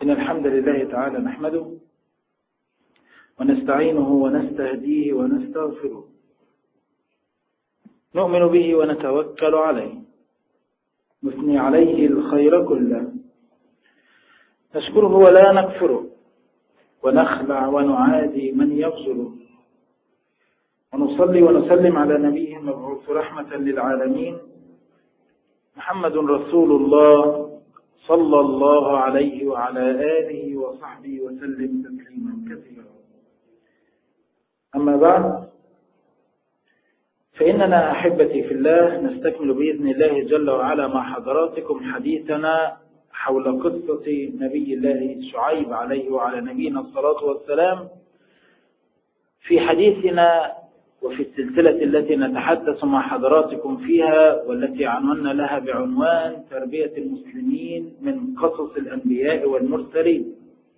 إن الحمد لله تعالى نحمده ونستعينه ونستهديه ونستغفره نؤمن به ونتوكل عليه نثني عليه الخير كله نشكره ولا نكفره ونخلع ونعادي من يغفره ونصلي ونسلم على نبيه المبعوث رحمة للعالمين محمد رسول الله صلى الله عليه وعلى آله وصحبه وسلم تسليما كثيرا أما بعد فإننا أحبتي في الله نستكمل بإذن الله جل وعلا مع حضراتكم حديثنا حول قصة نبي الله شعيب عليه وعلى نبينا الصلاة والسلام في حديثنا وفي السلسلة التي نتحدث مع حضراتكم فيها والتي عنونا لها بعنوان تربية المسلمين من قصص الأنبياء والمرسلين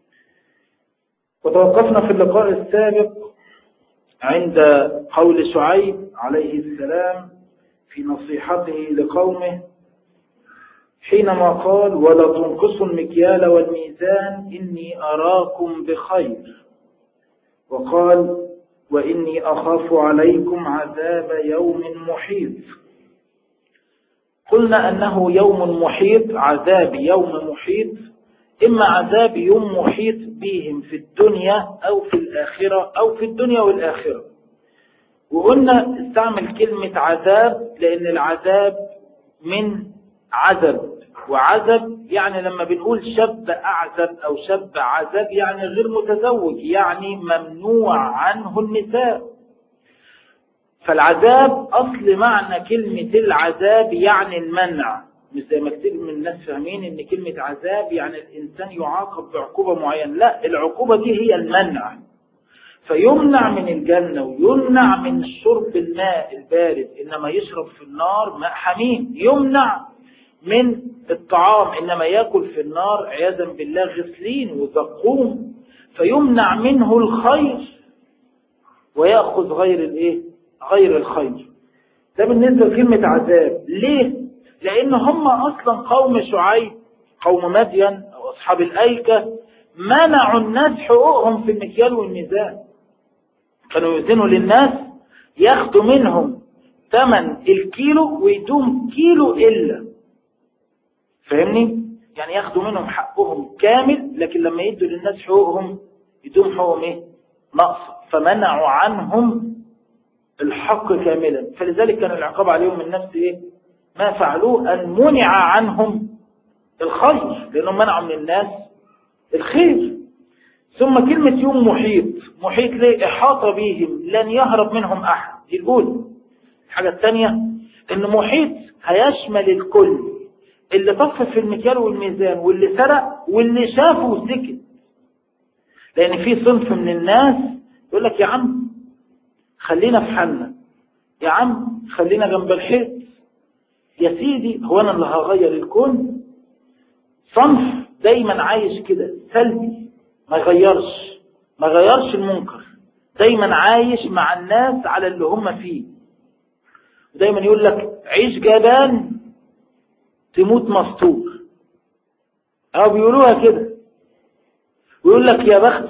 وتوقفنا في اللقاء السابق عند قول شعيب عليه السلام في نصيحته لقومه حينما قال ولا تنقصوا المكيال والميزان إني أراكم بخير وقال وإني أخاف عليكم عذاب يوم محيط قلنا أنه يوم محيط عذاب يوم محيط إما عذاب يوم محيط بهم في الدنيا أو في الآخرة أو في الدنيا والآخرة وقلنا استعمل كلمة عذاب لأن العذاب من عذب وعذب يعني لما بنقول شاب أعزب أو شاب عزب يعني غير متزوج يعني ممنوع عنه النساء فالعذاب أصل معنى كلمة العذاب يعني المنع مش زي ما كتير من الناس فاهمين ان كلمة عذاب يعني الإنسان يعاقب بعقوبة معينة لا العقوبة دي هي المنع فيمنع من الجنة ويمنع من شرب الماء البارد إنما يشرب في النار ماء حميم يمنع من الطعام إنما يأكل في النار عياذا بالله غسلين وزقوم فيمنع منه الخير ويأخذ غير الايه غير الخير ده بالنسبة لكلمة عذاب ليه لأن هم أصلا قوم شعيب قوم مدين أو أصحاب الأيكة منعوا الناس حقوقهم في المكيال والميزان كانوا يوزنوا للناس ياخدوا منهم ثمن الكيلو ويدوم كيلو إلا فاهمني يعني ياخدوا منهم حقهم كامل لكن لما يدوا للناس حقوقهم يدوم حقوقهم ايه نقص فمنعوا عنهم الحق كاملا فلذلك كان العقاب عليهم من نفس ايه ما فعلوه ان منع عنهم الخير لانهم منعوا من الناس الخير ثم كلمة يوم محيط محيط ليه احاط بهم لن يهرب منهم احد دي الاولى الحاجة الثانية ان محيط هيشمل الكل اللي طفت في المكيال والميزان واللي سرق واللي شافه وسكت لان في صنف من الناس يقول لك يا عم خلينا في حالنا يا عم خلينا جنب الحيط يا سيدي هو انا اللي هغير الكون صنف دايما عايش كده سلبي ما يغيرش ما يغيرش المنكر دايما عايش مع الناس على اللي هم فيه ودايما يقول لك عيش جبان تموت مستور او بيقولوها كده ويقول لك يا بخت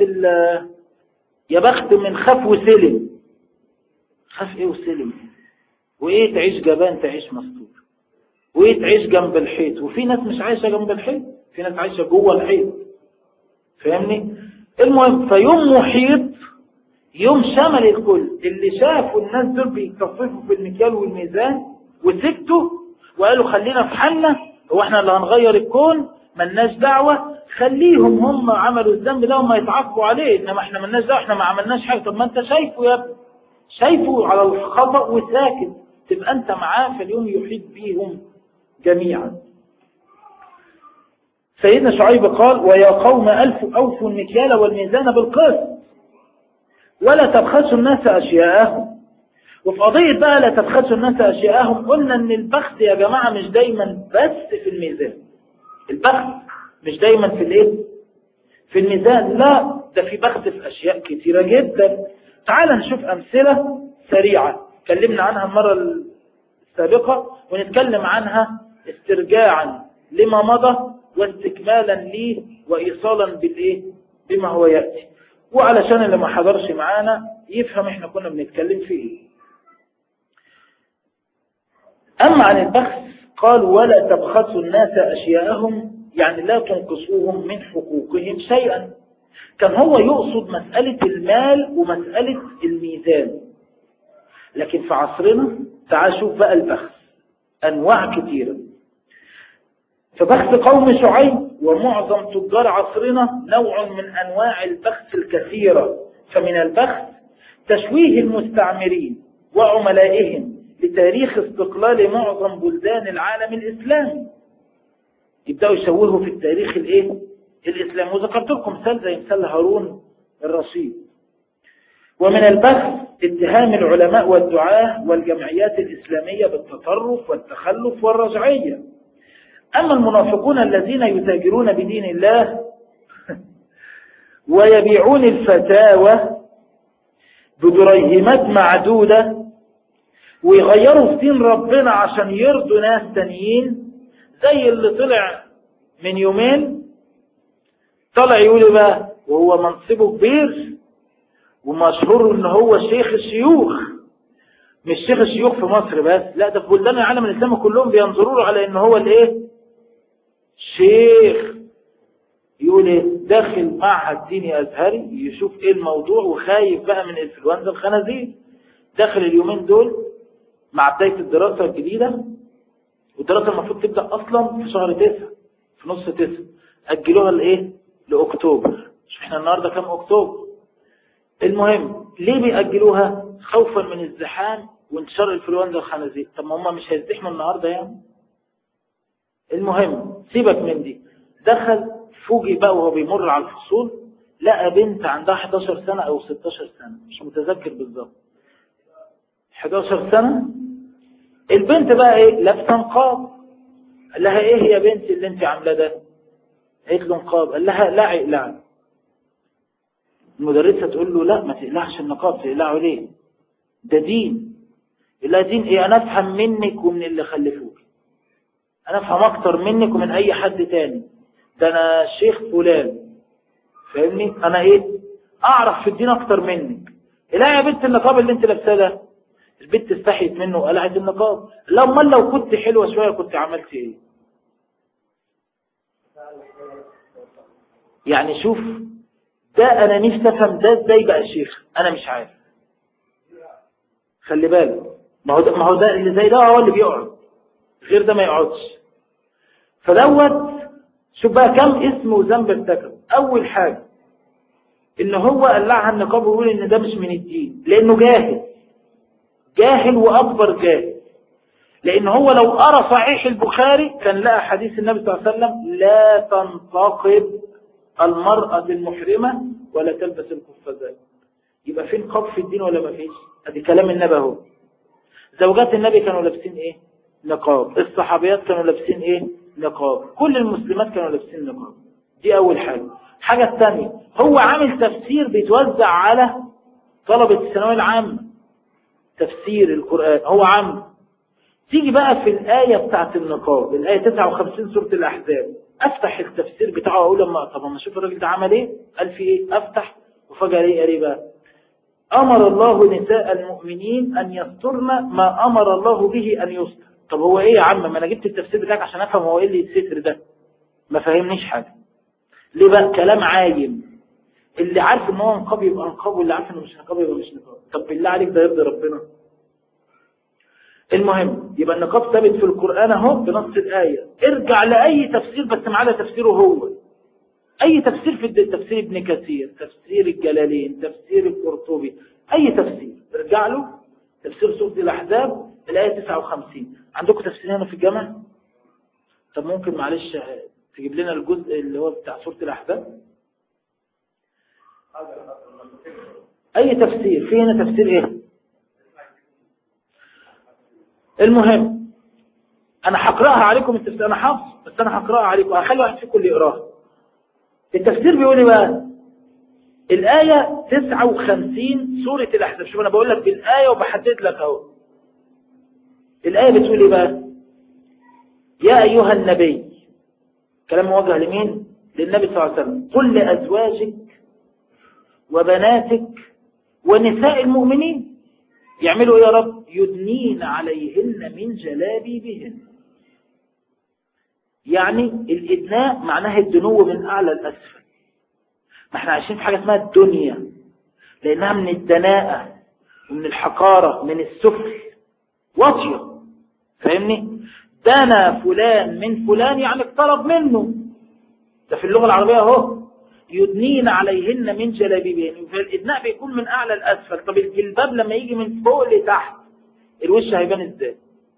يا بخت من خاف وسلم خاف ايه وسلم وايه تعيش جبان تعيش مستور وايه تعيش جنب الحيط وفي ناس مش عايشه جنب الحيط في ناس عايشه جوه الحيط فاهمني المهم فيوم محيط يوم شمل الكل اللي شافوا الناس دول بيتصفوا في المكيال والميزان وسكتوا وقالوا خلينا في حالنا هو احنا اللي هنغير الكون ملناش دعوة خليهم هم عملوا الذنب ده وما يتعاقبوا عليه انما احنا ملناش دعوة احنا ما عملناش حاجة طب ما انت شايفه يا ابني شايفه على الخطأ وساكت تبقى انت معاه فاليوم يحيط بيهم جميعا سيدنا شعيب قال ويا قوم ألف أوفوا المكيال والميزان بالقسط ولا تبخسوا الناس أشياءهم وفي قضية بقى لا تبخسوا الناس أشياءهم قلنا أن البخت يا جماعة مش دايما بس في الميزان البخت مش دايما في الايه في الميزان لا ده في بخت في أشياء كتيرة جدا تعال نشوف أمثلة سريعة اتكلمنا عنها المرة السابقة ونتكلم عنها استرجاعا لما مضى واستكمالا ليه وإيصالا بالإيه بما هو يأتي وعلشان اللي ما حضرش معانا يفهم احنا كنا بنتكلم في ايه أما عن البخس قال ولا تبخسوا الناس أشياءهم يعني لا تنقصوهم من حقوقهم شيئا كان هو يقصد مسألة المال ومسألة الميزان لكن في عصرنا تعال شوف بقى البخس أنواع كثيرة فبخس قوم شعيب ومعظم تجار عصرنا نوع من أنواع البخس الكثيرة فمن البخس تشويه المستعمرين وعملائهم لتاريخ استقلال معظم بلدان العالم الإسلامي يبدأوا يشوهوا في التاريخ الايه الإسلامي وذكرت لكم مثال زي مثال هارون الرشيد ومن البخس اتهام العلماء والدعاة والجمعيات الإسلامية بالتطرف والتخلف والرجعية أما المنافقون الذين يتاجرون بدين الله ويبيعون الفتاوى بدريهمات معدودة ويغيروا في دين ربنا عشان يرضوا ناس تانيين زي اللي طلع من يومين طلع يقول بقى وهو منصبه كبير ومشهور ان هو شيخ الشيوخ مش شيخ الشيوخ في مصر بس لا ده في بلدان العالم الاسلامي كلهم بينظروا له على ان هو الايه شيخ يقول ايه داخل معهد ديني ازهري يشوف ايه الموضوع وخايف بقى من انفلونزا الخنازير داخل اليومين دول مع بداية الدراسة الجديدة والدراسة المفروض تبدأ أصلا في شهر تسعة في نص تسعة أجلوها لإيه؟ لأكتوبر مش إحنا النهاردة كام أكتوبر المهم ليه بيأجلوها خوفا من الزحام وانتشار الانفلونزا الخنازير طب ما هم مش هيزدحموا النهاردة يعني المهم سيبك من دي دخل فوجئ بقى وهو بيمر على الفصول لقى بنت عندها 11 سنة أو 16 سنة مش متذكر بالظبط 11 سنة البنت بقى ايه لابسه نقاب قال لها ايه يا بنت اللي انت عاملاه ده قالت له نقاب قال لها لا اقلع المدرسة تقول له لا ما تقلعش النقاب تقلعه ليه ده دين لا دين ايه انا افهم منك ومن اللي خلفوك انا افهم اكتر منك ومن اي حد تاني ده انا شيخ فلان فاهمني انا ايه اعرف في الدين اكتر منك لا يا بنت النقاب اللي انت لابساه ده البنت استحيت منه وقلعت النقاب لا امال لو كنت حلوه شويه كنت عملت ايه يعني شوف ده انا نفسي افهم ده ازاي بقى شيخ انا مش عارف خلي بالك ما هو ده ما هو ده اللي زي ده هو اللي بيقعد غير ده ما يقعدش فدوت شوف بقى كم اسم وذنب ارتكب اول حاجه ان هو قلعها النقاب ويقول ان ده مش من الدين لانه جاهل جاهل واكبر جاهل لان هو لو قرا صحيح البخاري كان لقى حديث النبي صلى الله عليه وسلم لا تنتقب المرأة المحرمة ولا تلبس القفازات يبقى في نقاب في الدين ولا ما فيش ادي كلام النبي اهو زوجات النبي كانوا لابسين ايه نقاب الصحابيات كانوا لابسين ايه نقاب كل المسلمات كانوا لابسين نقاب دي اول حاجة الحاجة الثانية هو عامل تفسير بيتوزع على طلبة الثانوية العامة تفسير القرآن هو عام تيجي بقى في الآية بتاعت النقاب الآية 59 سورة الأحزاب أفتح التفسير بتاعه أقول لما طب ما أشوف الراجل ده عمل إيه قال في إيه أفتح وفجأة إيه قال إيه بقى أمر الله نساء المؤمنين أن يسترن ما أمر الله به أن يستر طب هو إيه يا عم ما أنا جبت التفسير بتاعك عشان أفهم هو إيه اللي يتستر ده ما فهمنيش حاجة ليه بقى كلام عايم اللي عارف ان هو نقاب يبقى نقاب واللي عارف انه مش نقاب يبقى مش نقاب طب بالله عليك ده يرضي ربنا المهم يبقى النقاب ثابت في القرآن اهو بنص الآية ارجع لأي تفسير بس ما عدا تفسيره هو أي تفسير في تفسير ابن كثير تفسير الجلالين تفسير القرطبي أي تفسير ارجع له تفسير سورة الأحزاب الآية 59 عندكم تفسير هنا في الجامعة طب ممكن معلش تجيب لنا الجزء اللي هو بتاع سورة الأحزاب أي تفسير في هنا تفسير إيه المهم أنا هقرأها عليكم التفسير أنا حافظ بس أنا هقرأها عليكم هخلي واحد فيكم اللي يقراها التفسير بيقول إيه بقى الآية 59 سورة الأحزاب شوف أنا بقول لك بالآية وبحدد لك أهو الآية بتقول إيه بقى يا أيها النبي كلام موجه لمين للنبي صلى الله عليه وسلم قل لأزواجك وبناتك ونساء المؤمنين يعملوا ايه يا رب يدنين عليهن من جلابيبهن يعني الإدناء معناها الدنو من أعلى الأسفل ما احنا عايشين في حاجة اسمها الدنيا لأنها من الدناءة ومن الحقارة من السفل واطية فاهمني دنا فلان من فلان يعني اقترب منه ده في اللغة العربية اهو يدنين عليهن من جلابيبهن فالإدناء بيكون من أعلى الأسفل طب الجلباب لما يجي من فوق لتحت الوش هيبان ازاي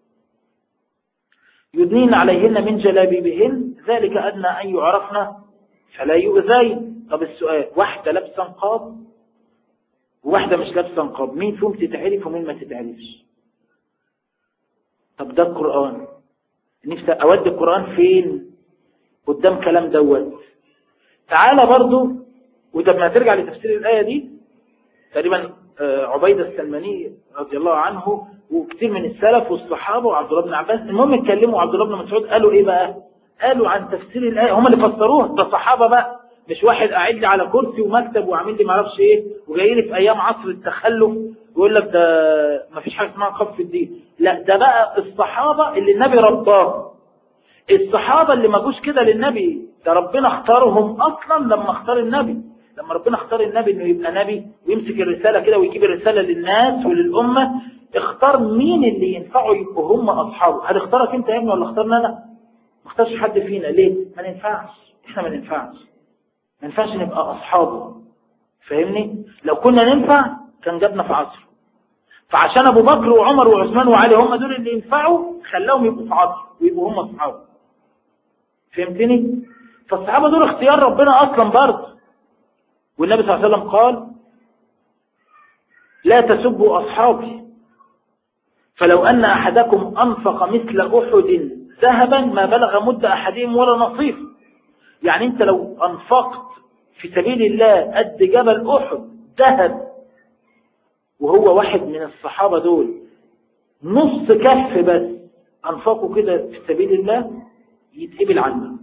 يدنين عليهن من جلابيبهن ذلك أدنى أن يعرفن فلا يؤذين طب السؤال واحدة لابسة نقاب وواحدة مش لابسة نقاب مين فيهم تتعرف ومين ما تتعرفش طب ده القرآن نفسي أودي القرآن فين قدام كلام دوت تعالى برضو وده ما ترجع لتفسير الآية دي تقريبا عبيدة السلماني رضي الله عنه وكثير من السلف والصحابة وعبد الله بن عباس المهم اتكلموا عبد الله بن مسعود قالوا ايه بقى قالوا عن تفسير الآية هم اللي فسروها ده صحابة بقى مش واحد قاعد لي على كرسي ومكتب وعامل لي معرفش ايه وجاي لي في ايام عصر التخلف ويقول لك ده ما فيش حاجه اسمها خف الدين لا ده بقى الصحابه اللي النبي رباهم الصحابه اللي ما جوش كده للنبي ده ربنا اختارهم اصلا لما اختار النبي لما ربنا اختار النبي انه يبقى نبي ويمسك الرساله كده ويجيب الرساله للناس وللامه اختار مين اللي ينفعوا يبقوا هم اصحابه هل اختارك انت يا ابني ولا اختارنا انا ما اختارش حد فينا ليه ما ننفعش احنا ما ننفعش ما ينفعش نبقى أصحابه فاهمني لو كنا ننفع كان جابنا في عصر فعشان أبو بكر وعمر وعثمان وعلي هم دول اللي ينفعوا خلاهم يبقوا في عصر ويبقوا هم أصحابه فهمتني فالصحابة دول اختيار ربنا أصلا برضه والنبي صلى الله عليه وسلم قال لا تسبوا أصحابي فلو أن أحدكم أنفق مثل أحد ذهبا ما بلغ مد أحدهم ولا نصيف يعني أنت لو أنفقت في سبيل الله قد جبل أحد ذهب وهو واحد من الصحابة دول نص كف بس أنفقوا كده في سبيل الله يتقبل عنك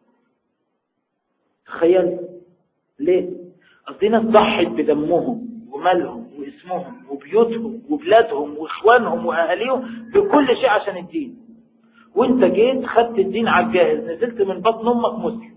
تخيل ليه قصدي ناس ضحت بدمهم ومالهم واسمهم وبيوتهم وبلادهم واخوانهم واهاليهم بكل شيء عشان الدين وانت جيت خدت الدين على الجاهز نزلت من بطن امك مسلم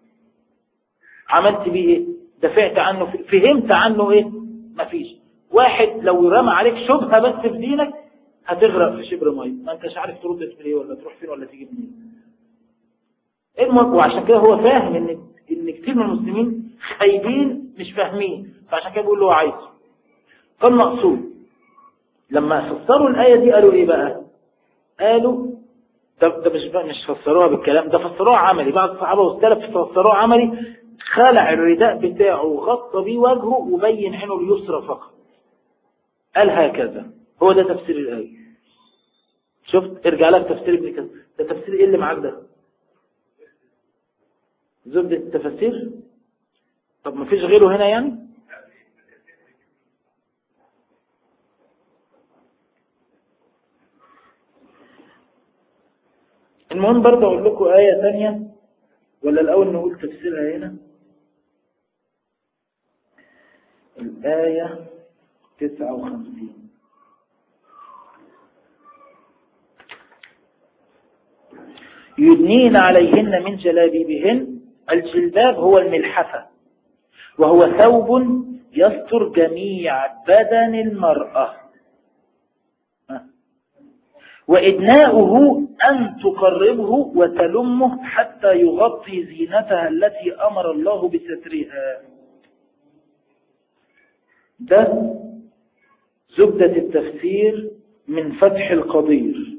عملت بيه ايه دفعت عنه فهمت عنه ايه مفيش واحد لو رمى عليك شبهة بس في دينك هتغرق في شبر ميه ما انتش عارف ترد تقول ايه ولا تروح فين ولا تيجي منين المهم وعشان كده هو فاهم ان ان كتير من المسلمين خايبين مش فاهمين فعشان كده بيقول له هو عايزه فالمقصود لما فسروا الآية دي قالوا ايه بقى قالوا ده, ده مش مش فسروها بالكلام ده فسروها عملي بعض الصحابة والسلف فسروها عملي خلع الرداء بتاعه وغطى بيه وجهه وبين عينه اليسرى فقط قال هكذا هو ده تفسير الآية شفت ارجع لك تفسير ابن كثير ده تفسير ايه اللي معاك ده زبدة التفسير طب ما فيش غيره هنا يعني المهم برضه اقول لكم آية ثانية ولا الأول نقول تفسيرها هنا الآية 59 يدنين عليهن من جلابيبهن الجلباب هو الملحفة وهو ثوب يستر جميع بدن المرأة وإدناؤه أن تقربه وتلمه حتى يغطي زينتها التي أمر الله بسترها ده زبدة التفسير من فتح القدير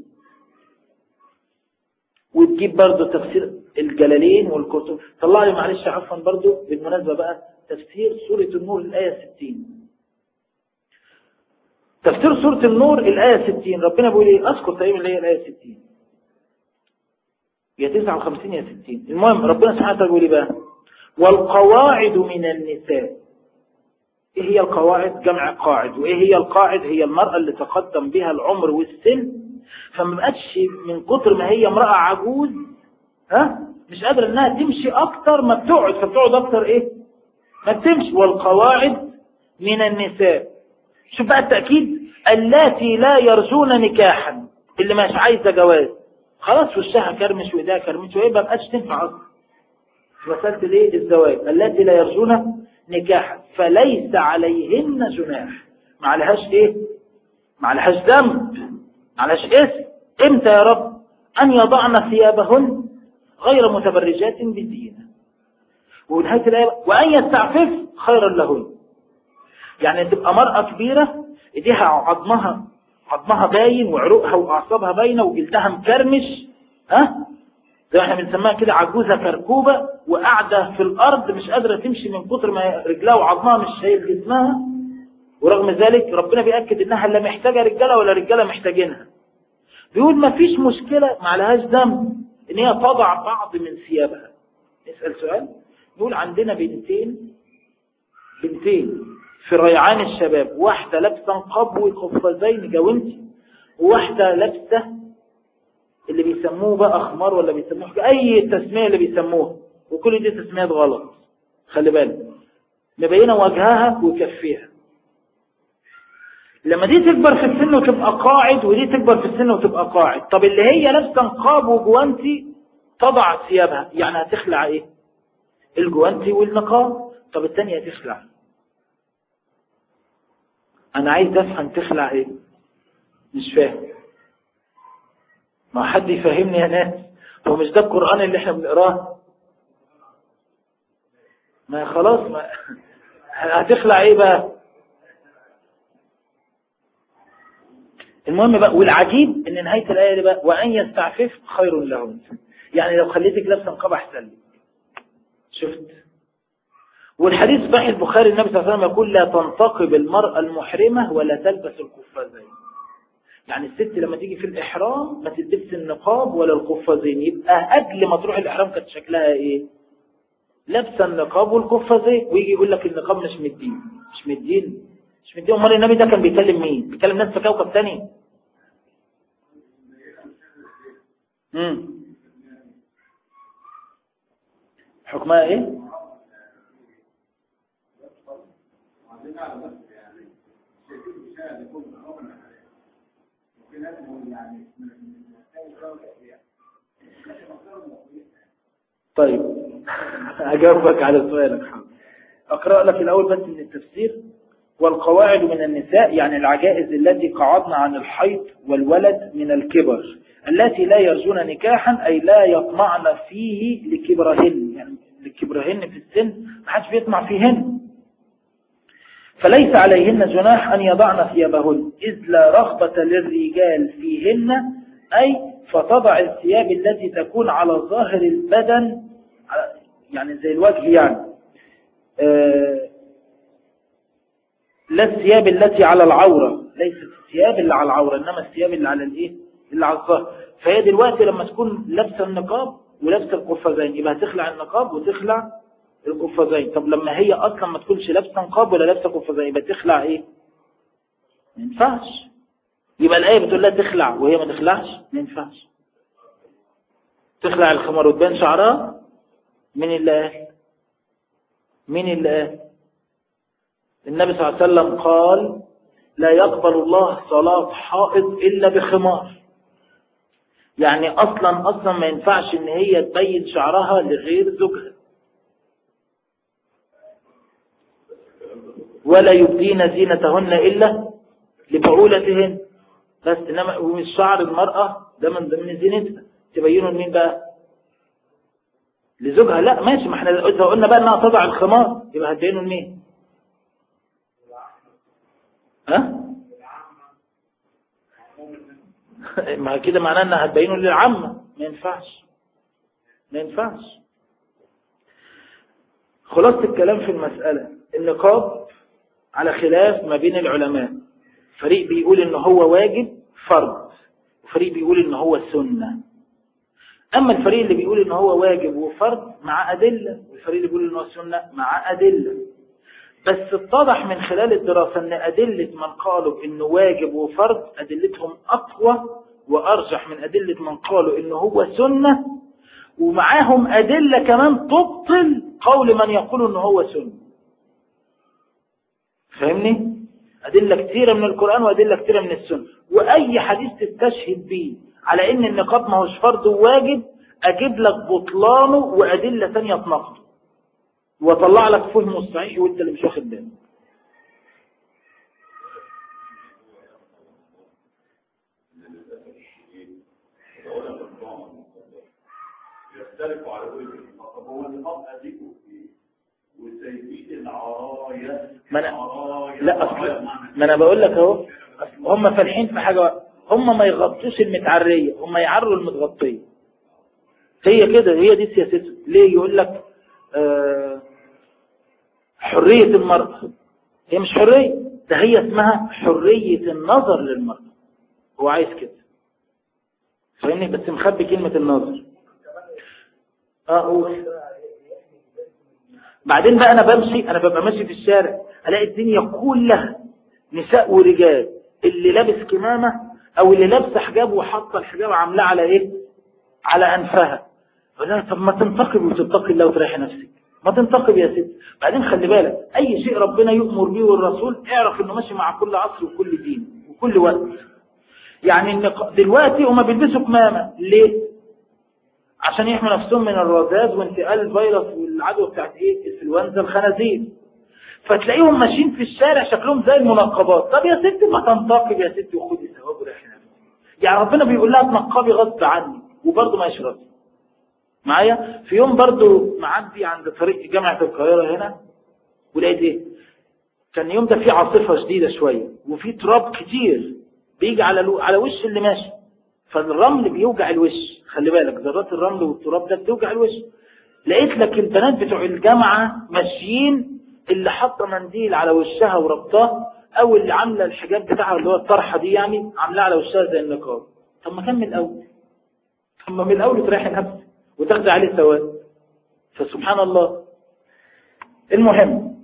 وتجيب برضو تفسير الجلالين والكتب طلع لي معلش عفوا برضو بالمناسبة بقى تفسير سورة النور الآية 60 تفسير سورة النور الآية 60 ربنا بيقول ايه اذكر تقريبا اللي هي الآية 60 يا 59 يا 60 المهم ربنا سبحانه وتعالى بيقول ايه بقى والقواعد من النساء ايه هي القواعد جمع قاعد وايه هي القاعد هي المرأة اللي تقدم بها العمر والسن فما بقتش من كتر ما هي امرأة عجوز ها مش قادرة انها تمشي اكتر ما بتقعد فبتقعد اكتر ايه ما بتمشي والقواعد من النساء شوف بقى التأكيد اللاتي لا يرجون نكاحا اللي مش عايزة جواز خلاص وشها كرمش وايديها كرمش وايه ما بقاش تنفع اصلا في مسألة الايه الزواج التي لا يرجون نكاحا فليس عليهن جناح ما عليهاش ايه ما عليهاش ذنب ما عليهاش اسم امتى يا رب ان يضعن ثيابهن غير متبرجات بالزينة ونهاية الآية وأن يستعفف خيرا لهن يعني تبقى مرأة كبيرة ايديها عظمها عظمها باين وعروقها وأعصابها باينة وجلدها مكرمش ها زي ما احنا بنسميها كده عجوزة كركوبة وقاعدة في الأرض مش قادرة تمشي من كتر ما رجلها وعظمها مش شايل جسمها ورغم ذلك ربنا بيأكد إنها لا محتاجة رجالة ولا رجالة محتاجينها بيقول ما فيش مشكلة ما عليهاش ذنب إن هي تضع بعض من ثيابها نسأل سؤال نقول عندنا بنتين بنتين في ريعان الشباب واحدة لابسة نقاب وقفازين جوانتي وواحدة لابسة اللي بيسموه بقى خمار ولا بيسموه حاجة. اي تسمية اللي بيسموها وكل دي تسميات غلط خلي بالك مبينة وجهها وكفيها لما دي تكبر في السن وتبقى قاعد ودي تكبر في السن وتبقى قاعد طب اللي هي لابسه نقاب وجوانتي تضع ثيابها يعني هتخلع ايه الجوانتي والنقاب طب الثانيه تخلع انا عايز افهم تخلع ايه مش فاهم ما حد يفهمني يا ناس هو مش ده القرآن اللي احنا بنقراه ما خلاص ما هتخلع ايه بقى المهم بقى والعجيب ان نهاية الآية دي بقى وأن يستعفف خير لهم يعني لو خليتك لابسه نقاب احسن لك شفت والحديث صحيح البخاري النبي صلى الله عليه وسلم يقول لا تنتقب المرأة المحرمة ولا تلبس القفازين يعني الست لما تيجي في الإحرام ما تلبس النقاب ولا القفازين يبقى قبل ما تروح الإحرام كانت شكلها إيه لابسه النقاب والقفازين ويجي يقول لك النقاب مش مدين مش مدين مش مدين امال النبي ده كان بيكلم مين بيكلم ناس في كوكب تاني امم حكمها ايه طيب أجاوبك على سؤالك حاضر أقرأ لك الأول بس من التفسير والقواعد من النساء يعني العجائز التي قعدن عن الحيض والولد من الكبر التي لا يرجون نكاحا أي لا يطمعن فيه لكبرهن يعني لكبرهن في السن ما حدش بيطمع فيهن فليس عليهن جناح أن يضعن ثيابهن إذ لا رغبة للرجال فيهن أي فتضع الثياب التي تكون على ظاهر البدن يعني زي الوجه يعني آه لا الثياب التي على العورة ليست الثياب اللي على العورة إنما الثياب اللي على الإيه اللي على الظهر فهي دلوقتي لما تكون لابسه النقاب ولابسه القفازين يبقى هتخلع النقاب وتخلع القفازين طب لما هي اصلا ما تكونش لابسه نقاب ولا لابسه قفازين يبقى تخلع ايه ما ينفعش يبقى الايه بتقول لها تخلع وهي ما تخلعش ما ينفعش تخلع الخمار وتبان شعرها مين اللي قال مين اللي قال النبي صلى الله عليه وسلم قال لا يقبل الله صلاة حائض إلا بخمار يعني أصلا أصلا ما ينفعش إن هي تبين شعرها لغير زوجها ولا يبدين زينتهن إلا لبعولتهن بس إنما ومش شعر المرأة ده من ضمن زينتها تبينه لمين بقى لزوجها لا ماشي ما احنا إذا قلنا بقى انها تضع الخمار يبقى هتبينه لمين ها ما كده معناه انها هتبينه للعامة ما ينفعش ما ينفعش خلاصة الكلام في المسألة النقاب على خلاف ما بين العلماء فريق بيقول ان هو واجب فرض وفريق بيقول ان هو سنة اما الفريق اللي بيقول ان هو واجب وفرض مع ادلة والفريق اللي بيقول ان هو سنة مع ادلة بس اتضح من خلال الدراسة ان ادلة من قالوا انه واجب وفرض ادلتهم اقوى وارجح من ادلة من قالوا انه هو سنة ومعاهم أدلة كمان تبطل قول من يقول إن هو سنة فاهمني؟ أدلة كثيرة من القرآن وأدلة كثيرة من السنة وأي حديث تستشهد به على إن النقاب ما هوش فرض وواجب أجيب لك بطلانه وأدلة ثانية تنقضه وأطلع لك فهم الصحيح وأنت اللي مش واخد بالك يختلفوا على وجه طب هو النقاب أديكوا فيه وسيدين العرايا ما أنا لا أصل ما أنا بقول لك أهو أصل هم فالحين في حاجة واحدة. هم ما يغطوش المتعرية هم يعروا المتغطية هي كده هي دي سياستهم ليه يقول لك آه حرية المرأة هي مش حرية ده هي اسمها حرية النظر للمرأة هو عايز كده فاهمني بس مخبي كلمة النظر اه قول بعدين بقى انا بمشي انا ببقى ماشي في الشارع الاقي الدنيا كلها نساء ورجال اللي لابس كمامة او اللي لابسه حجاب وحاطه الحجاب عاملاه على ايه على انفها لا طب ما تنتقب وتتقي الله وتريح نفسك ما تنتقب يا ست بعدين خلي بالك اي شيء ربنا يؤمر به والرسول اعرف انه ماشي مع كل عصر وكل دين وكل وقت يعني النق- دلوقتي هما بيلبسوا كمامة ليه عشان يحموا نفسهم من الرذاذ وانتقال الفيروس والعدوى بتاعت ايه الانفلونزا الخنازير فتلاقيهم ماشيين في الشارع شكلهم زي المنقبات طب يا ست ما تنتقب يا ست وخدي ثواب وريحي نفسك يعني ربنا بيقول لها تنقبي غصب عني وبرضه ما يشربش معايا في يوم برضه معدي عند طريق جامعة القاهرة هنا ولقيت ايه كان اليوم ده فيه عاصفة شديدة شوية وفي تراب كتير بيجي على الو... على وش اللي ماشي فالرمل بيوجع الوش خلي بالك ذرات الرمل والتراب ده بتوجع الوش لقيت لك البنات بتوع الجامعة ماشيين اللي حاطه منديل على وشها وربطاه او اللي عامله الحجاب بتاعها اللي هو الطرحه دي يعني عاملاه على وشها زي النقاب طب ما كان من الاول طب ما من الاول تريحي نفسك وتاخدي عليه ثواب فسبحان الله المهم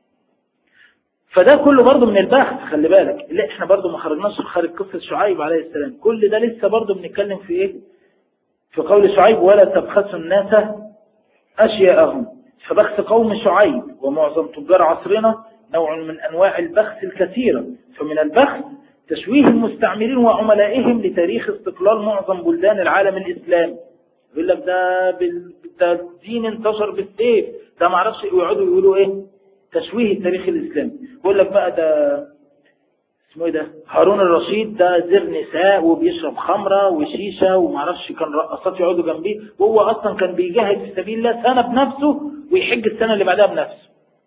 فده كله برضه من البحث خلي بالك لا احنا برضه ما خرجناش خارج قصه شعيب عليه السلام كل ده لسه برضه بنتكلم في ايه في قول شعيب ولا تبخسوا الناس اشياءهم فبخس قوم شعيب ومعظم تجار عصرنا نوع من انواع البخس الكثيره فمن البخس تشويه المستعمرين وعملائهم لتاريخ استقلال معظم بلدان العالم الاسلامي يقول لك ده بال... ده الدين انتشر بالسيف ده ما اعرفش ويقعدوا يقولوا ايه تشويه التاريخ الاسلامي يقول لك بقى ده اسمه ايه ده هارون الرشيد ده زر نساء وبيشرب خمره وشيشه وما اعرفش كان رقصات يقعدوا جنبيه وهو اصلا كان بيجاهد في سبيل الله سنه بنفسه ويحج السنه اللي بعدها بنفسه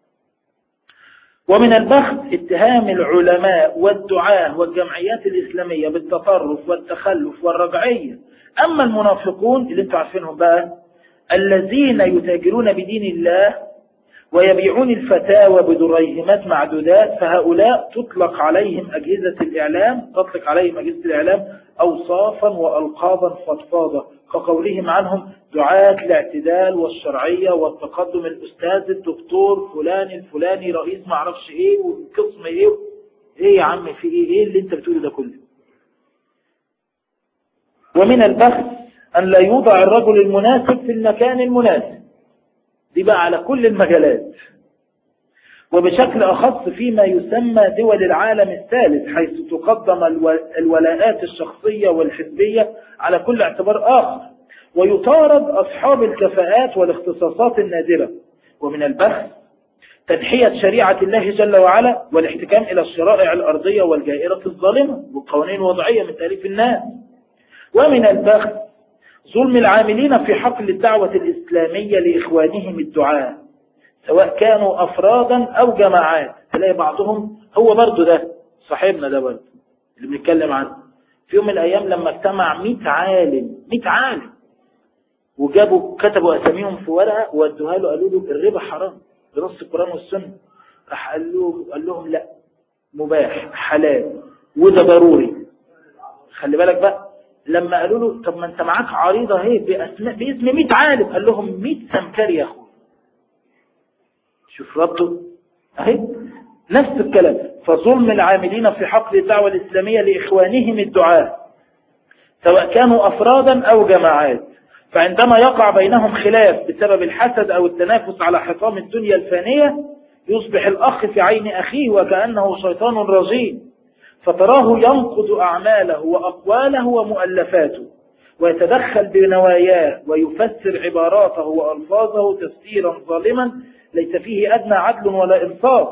ومن البخت اتهام العلماء والدعاة والجمعيات الإسلامية بالتطرف والتخلف والرجعية أما المنافقون اللي انتوا عارفينهم بقى الذين يتاجرون بدين الله ويبيعون الفتاوى بدريهمات معدودات فهؤلاء تطلق عليهم أجهزة الإعلام تطلق عليهم أجهزة الإعلام أوصافا وألقابا فضفاضة كقولهم عنهم دعاة الاعتدال والشرعية والتقدم الأستاذ الدكتور فلان الفلاني رئيس معرفش إيه وقسم إيه إيه يا عم في إيه إيه اللي أنت بتقوله ده كله ومن البخس أن لا يوضع الرجل المناسب في المكان المناسب دي بقى على كل المجالات وبشكل أخص فيما يسمى دول العالم الثالث حيث تقدم الولاءات الشخصية والحزبية على كل اعتبار آخر ويطارد أصحاب الكفاءات والاختصاصات النادرة ومن البخس تنحية شريعة الله جل وعلا والاحتكام إلى الشرائع الأرضية والجائرة الظالمة والقوانين الوضعية من تأليف الناس ومن البخس ظلم العاملين في حقل الدعوة الإسلامية لإخوانهم الدعاء سواء كانوا أفرادا أو جماعات تلاقي بعضهم هو برضو ده صاحبنا ده برضو اللي بنتكلم عنه في يوم من الأيام لما اجتمع 100 عالم 100 عالم وجابوا كتبوا أساميهم في ورقة وودوها له قالوا له الربا حرام بنص القرآن والسنة راح قال لهم قال لهم لا مباح حلال وده ضروري خلي بالك بقى لما قالوا له طب ما انت معاك عريضة اهي باسماء باسم 100 عالم قال لهم 100 سمكري يا اخويا شوف ربطه اهي نفس الكلام فظلم العاملين في حقل الدعوة الإسلامية لإخوانهم الدعاة سواء كانوا أفرادا أو جماعات فعندما يقع بينهم خلاف بسبب الحسد أو التنافس على حطام الدنيا الفانية يصبح الأخ في عين أخيه وكأنه شيطان رجيم فتراه ينقض أعماله وأقواله ومؤلفاته ويتدخل بنواياه ويفسر عباراته وألفاظه تفسيرا ظالما ليس فيه أدنى عدل ولا إنصاف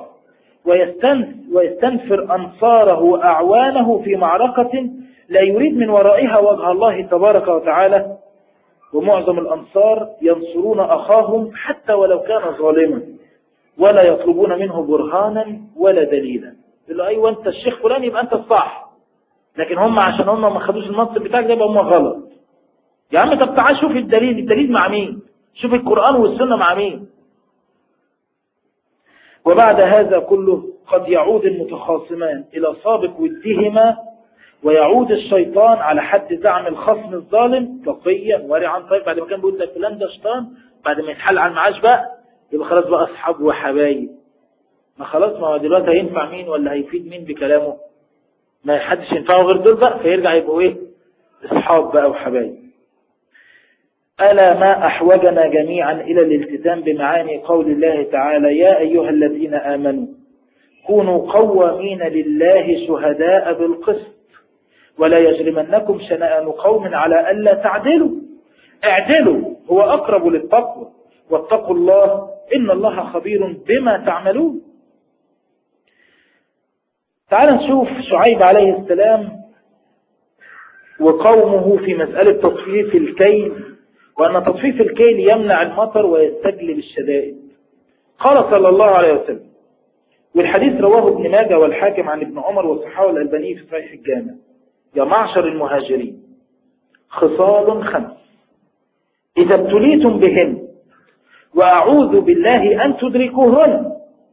ويستنفر أنصاره وأعوانه في معركة لا يريد من ورائها وجه الله تبارك وتعالى ومعظم الأنصار ينصرون أخاهم حتى ولو كان ظالما ولا يطلبون منه برهانا ولا دليلا يقول له أيوة أنت الشيخ فلان يبقى أنت الصح لكن هم عشان هم ما خدوش المنصب بتاعك ده يبقى هم غلط يا عم طب تعال شوف الدليل الدليل مع مين شوف القرآن والسنة مع مين وبعد هذا كله قد يعود المتخاصمان إلى سابق ودهما ويعود الشيطان على حد زعم الخصم الظالم تقيا ورعا طيب بعد ما كان بيقول لك فلان ده شيطان بعد ما يتحل على المعاش بقى يبقى خلاص بقى أصحاب وحبايب ما خلاص ما هو دلوقتي هينفع مين ولا هيفيد مين بكلامه ما حدش ينفعه غير دول بقى فيرجع يبقوا ايه اصحاب بقى وحبايب ألا ما أحوجنا جميعا إلى الالتزام بمعاني قول الله تعالى يا أيها الذين آمنوا كونوا قوامين لله شهداء بالقسط ولا يجرمنكم شنآن قوم على ألا تعدلوا اعدلوا هو أقرب للتقوى واتقوا الله إن الله خبير بما تعملون تعال نشوف شعيب عليه السلام وقومه في مسألة تطفيف الكيل وأن تطفيف الكيل يمنع المطر ويستجلب الشدائد قال صلى الله عليه وسلم والحديث رواه ابن ماجه والحاكم عن ابن عمر وصححه الألباني في صحيح الجامع يا معشر المهاجرين خصال خمس إذا ابتليتم بهن وأعوذ بالله أن تدركوهن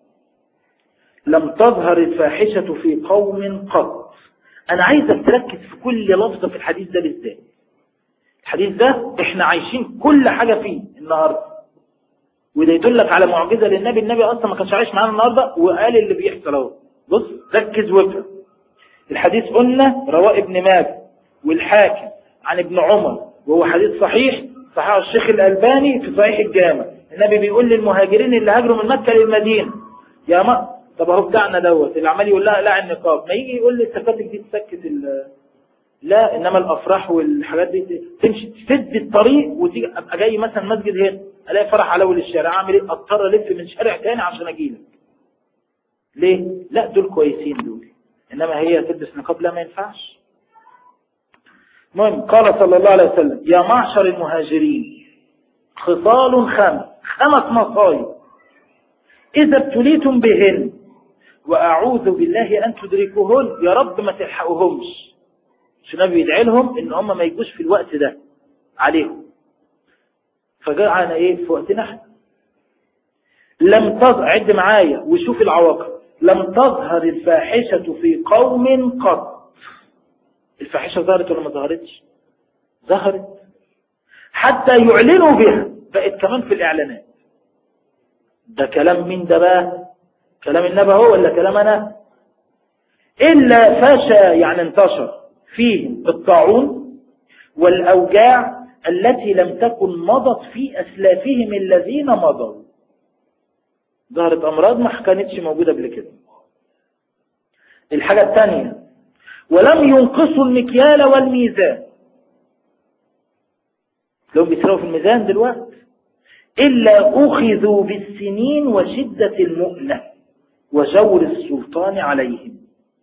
لم تظهر الفاحشة في قوم قط أنا عايزك تركز في كل لفظة في الحديث ده بالذات الحديث ده احنا عايشين كل حاجة فيه النهاردة وده يدلك على معجزة للنبي النبي أصلا ما كانش عايش معانا النهاردة وقال اللي بيحصل اهو بص ركز وافهم الحديث قلنا رواه ابن ماجه والحاكم عن ابن عمر وهو حديث صحيح صحيح الشيخ الألباني في صحيح الجامع النبي بيقول للمهاجرين اللي هاجروا من مكة للمدينة يا ما طب اهو بتاعنا دوت اللي عمال يقول لها لا النقاب ما يجي يقول لي السكاتك دي تسكت ال لا انما الافراح والحاجات دي تمشي تسد الطريق وتيجي ابقى جاي مثلا مسجد هنا الاقي فرح على اول الشارع اعمل ايه اضطر الف من شارع تاني عشان اجي لك ليه لا دول كويسين دول انما هي تلبس نقاب لا ما ينفعش المهم قال صلى الله عليه وسلم يا معشر المهاجرين خصال خمس خمس مصايب إذا ابتليتم بهن وأعوذ بالله أن تدركوهن يا رب ما تلحقوهمش عشان النبي يدعي لهم إن هم ما يجوش في الوقت ده عليهم فجاءنا إيه في وقتنا احنا لم تظهر عد معايا وشوف العواقب لم تظهر الفاحشة في قوم قط الفاحشة ظهرت ولا ما ظهرتش ظهرت حتى يعلنوا بها بقت كمان في الإعلانات ده كلام مين ده بقى كلام النبي هو ولا كلام أنا إلا فشى يعني انتشر فيهم الطاعون والأوجاع التي لم تكن مضت في أسلافهم الذين مضوا ظهرت أمراض ما كانتش موجودة قبل كده الحاجة الثانية ولم ينقصوا المكيال والميزان لو بيسرقوا في الميزان دلوقتي إلا أخذوا بالسنين وشدة المؤنة وجور السلطان عليهم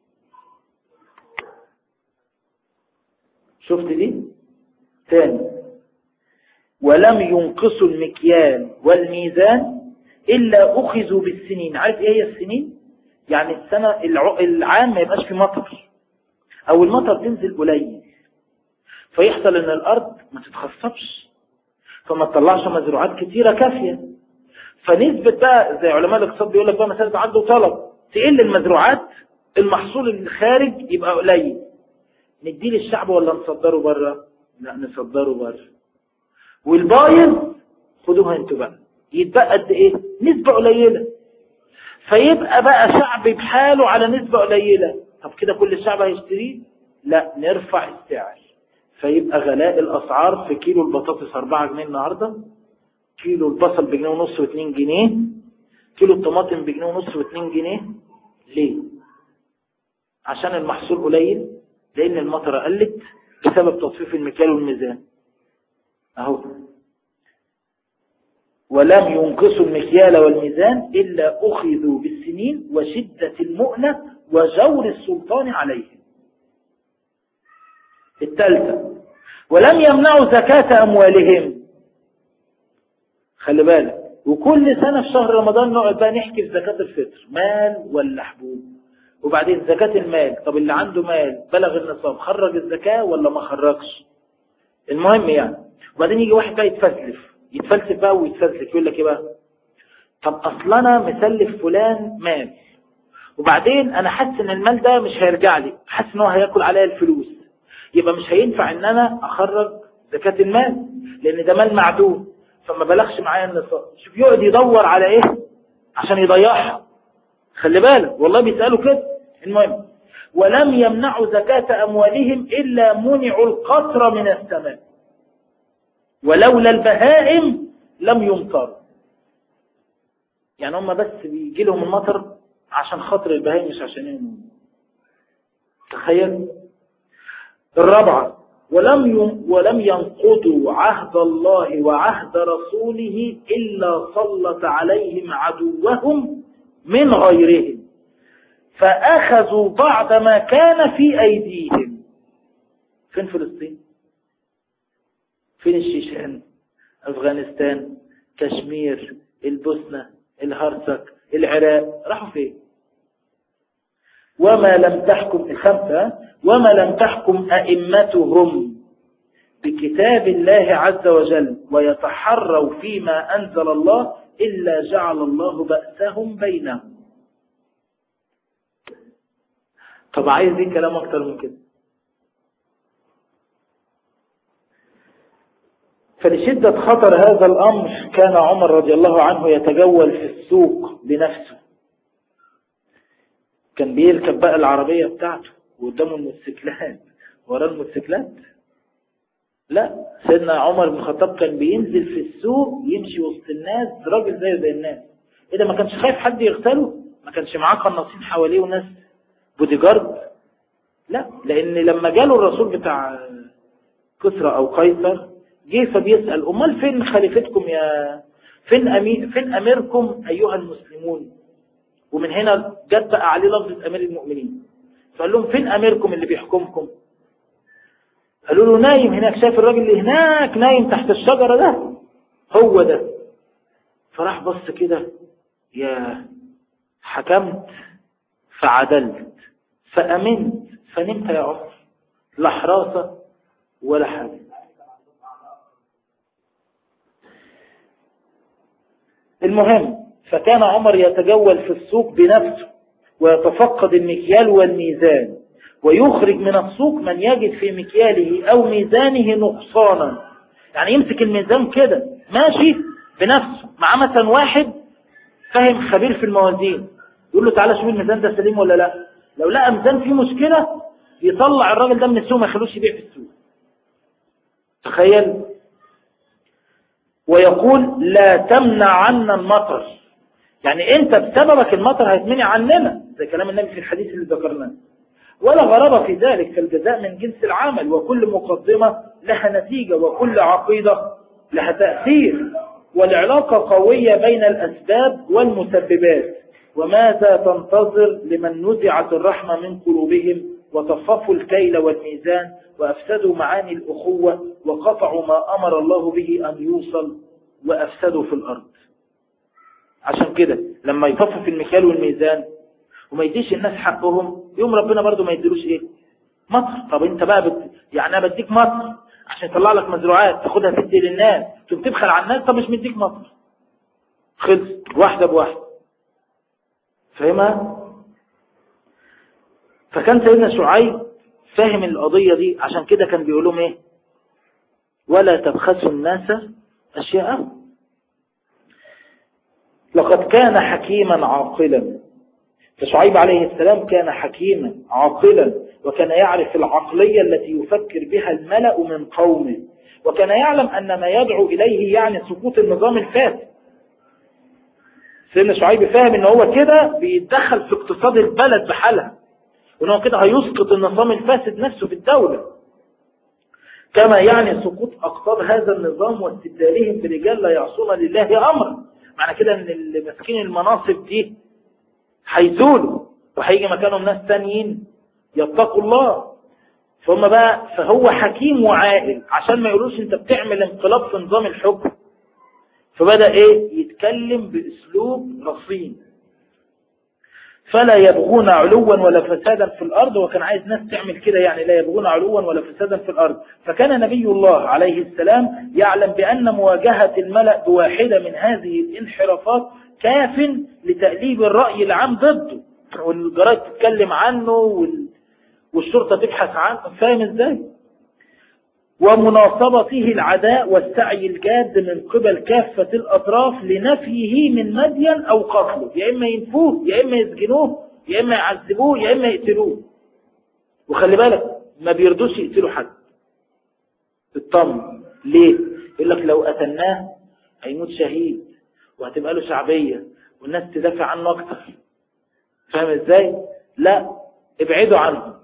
شفت دي ثاني ولم ينقصوا المكيال والميزان إلا أخذوا بالسنين عارف إيه هي السنين يعني السنة العام ما يبقاش في مطر أو المطر تنزل قليل فيحصل إن الأرض ما تتخصبش فما تطلعش مزروعات كتيرة كافية فنسبة بقى زي علماء الاقتصاد بيقول لك بقى مسألة عرض وطلب تقل المزروعات المحصول الخارج يبقى قليل نديه للشعب ولا نصدره بره لا نصدره بره والبايظ خدوها انتوا بقى يتبقى قد ايه نسبة قليلة فيبقى بقى شعب بحاله على نسبة قليلة طب كده كل الشعب هيشتريه لا نرفع السعر فيبقى غلاء الأسعار في كيلو البطاطس 4 جنيه النهاردة كيلو البصل بجنيه ونص و2 جنيه كيلو الطماطم بجنيه ونص و2 جنيه ليه؟ عشان المحصول قليل لأن المطر قلت بسبب تطفيف المكيال والميزان أهو ولم ينقصوا المكيال والميزان إلا أخذوا بالسنين وشدة المؤنة وجور السلطان عليهم الثالثة ولم يمنعوا زكاة أموالهم خلي بالك وكل سنة في شهر رمضان نقعد بقى نحكي في زكاة الفطر مال ولا حبوب وبعدين زكاة المال طب اللي عنده مال بلغ النصاب خرج الزكاة ولا ما خرجش المهم يعني وبعدين يجي واحد بقى يتفلسف يتفلسف بقى ويتفلسف يقول لك ايه بقى طب اصل انا مسلف فلان مال وبعدين انا حاسس ان المال ده مش هيرجع لي حاسس ان هو هياكل عليا الفلوس يبقى مش هينفع ان انا اخرج زكاة المال لان ده مال معدوم فما بلغش معايا النصاب شوف يقعد يدور على ايه عشان يضيعها خلي بالك والله بيسألوا كده المهم ولم يمنعوا زكاة أموالهم إلا منعوا القطر من السماء ولولا البهائم لم يمطروا يعني هم بس بيجي لهم المطر عشان خاطر البهائم مش عشان يوم تخيل الرابعة ولم ي... ولم ينقضوا عهد الله وعهد رسوله إلا سلط عليهم عدوهم من غيرهم فأخذوا بعض ما كان في أيديهم فين فلسطين فين الشيشان أفغانستان كشمير البوسنة الهرسك العراق راحوا فين وما لم تحكم الخمسة وما لم تحكم أئمتهم بكتاب الله عز وجل ويتحروا فيما أنزل الله إلا جعل الله بأسهم بينهم طب عايز ايه كلام اكتر من كده فلشدة خطر هذا الأمر كان عمر رضي الله عنه يتجول في السوق بنفسه كان بيركب بقى العربية بتاعته وقدامه الموتوسيكلات وراه الموتوسيكلات لا سيدنا عمر بن الخطاب كان بينزل في السوق يمشي وسط الناس راجل زيه زي الناس ايه ده ما كانش خايف حد يغتاله ما كانش معاه قناصين حواليه وناس بودي جارد لا لان لما جاله الرسول بتاع كسرى او قيصر جه فبيسال امال فين خليفتكم يا فين أمي... فين اميركم ايها المسلمون ومن هنا جت بقى عليه لفظه امير المؤمنين فقال لهم فين اميركم اللي بيحكمكم قالوا له نايم هناك شايف الراجل اللي هناك نايم تحت الشجره ده هو ده فراح بص كده يا حكمت فعدلت فأمنت فنمت يا عمر لا حراسة ولا حاجة المهم فكان عمر يتجول في السوق بنفسه ويتفقد المكيال والميزان ويخرج من السوق من يجد في مكياله أو ميزانه نقصانا يعني يمسك الميزان كده ماشي بنفسه مع مثلا واحد فاهم خبير في الموازين يقول له تعالى شوف الميزان ده سليم ولا لا لو لقى ميزان فيه مشكلة يطلع الراجل ده من السوق ما يخلوش يبيع في السوق تخيل ويقول لا تمنع عنا المطر يعني انت بسببك المطر هيتمنع عننا زي كلام النبي في الحديث اللي ذكرناه ولا غرابة في ذلك فالجزاء من جنس العمل وكل مقدمة لها نتيجة وكل عقيدة لها تأثير والعلاقة قوية بين الأسباب والمسببات وماذا تنتظر لمن نزعت الرحمة من قلوبهم وطففوا الكيل والميزان وأفسدوا معاني الأخوة وقطعوا ما أمر الله به أن يوصل وأفسدوا في الأرض عشان كده لما يطفف المكيال والميزان وما يديش الناس حقهم يوم ربنا برضو ما يديلوش ايه مطر طب انت بقى بت... يعني انا بديك مطر عشان يطلع لك مزروعات تاخدها تدي للناس تقوم تبخل على الناس طب مش مديك مطر خلص واحدة بواحدة فاهمها فكان سيدنا شعيب فاهم القضية دي عشان كده كان بيقول لهم ايه ولا تبخسوا الناس اشياءهم لقد كان حكيما عاقلا فشعيب عليه السلام كان حكيما عاقلا وكان يعرف العقلية التي يفكر بها الملأ من قومه وكان يعلم أن ما يدعو إليه يعني سقوط النظام الفاسد سيدنا شعيب فاهم ان هو كده بيتدخل في اقتصاد البلد بحالها وان هو كده هيسقط النظام الفاسد نفسه في الدولة كما يعني سقوط اقطاب هذا النظام واستبدالهم برجال لا يعصون لله امرا معنى كده ان اللي ماسكين المناصب دي هيزولوا وهيجي مكانهم ناس تانيين يتقوا الله فهم بقى فهو حكيم وعاقل عشان ما يقولوش انت بتعمل انقلاب في نظام الحكم فبدأ ايه يتكلم باسلوب رصين فلا يبغون علوا ولا فسادا في الارض وكان عايز ناس تعمل كده يعني لا يبغون علوا ولا فسادا في الارض فكان نبي الله عليه السلام يعلم بان مواجهة الملأ بواحدة من هذه الانحرافات كاف لتأليب الرأي العام ضده والجرائد تتكلم عنه وال... والشرطة تبحث عنه فاهم ازاي ومناصبته العداء والسعي الجاد من قبل كافة الأطراف لنفيه من مدين أو قتله يا إما ينفوه يا إما يسجنوه يا إما يعذبوه يا إما يقتلوه وخلي بالك ما بيرضوش يقتلوا حد اطمن ليه يقول لك لو قتلناه هيموت شهيد وهتبقى له شعبية والناس تدافع عنه أكتر فاهم ازاي لا ابعدوا عنه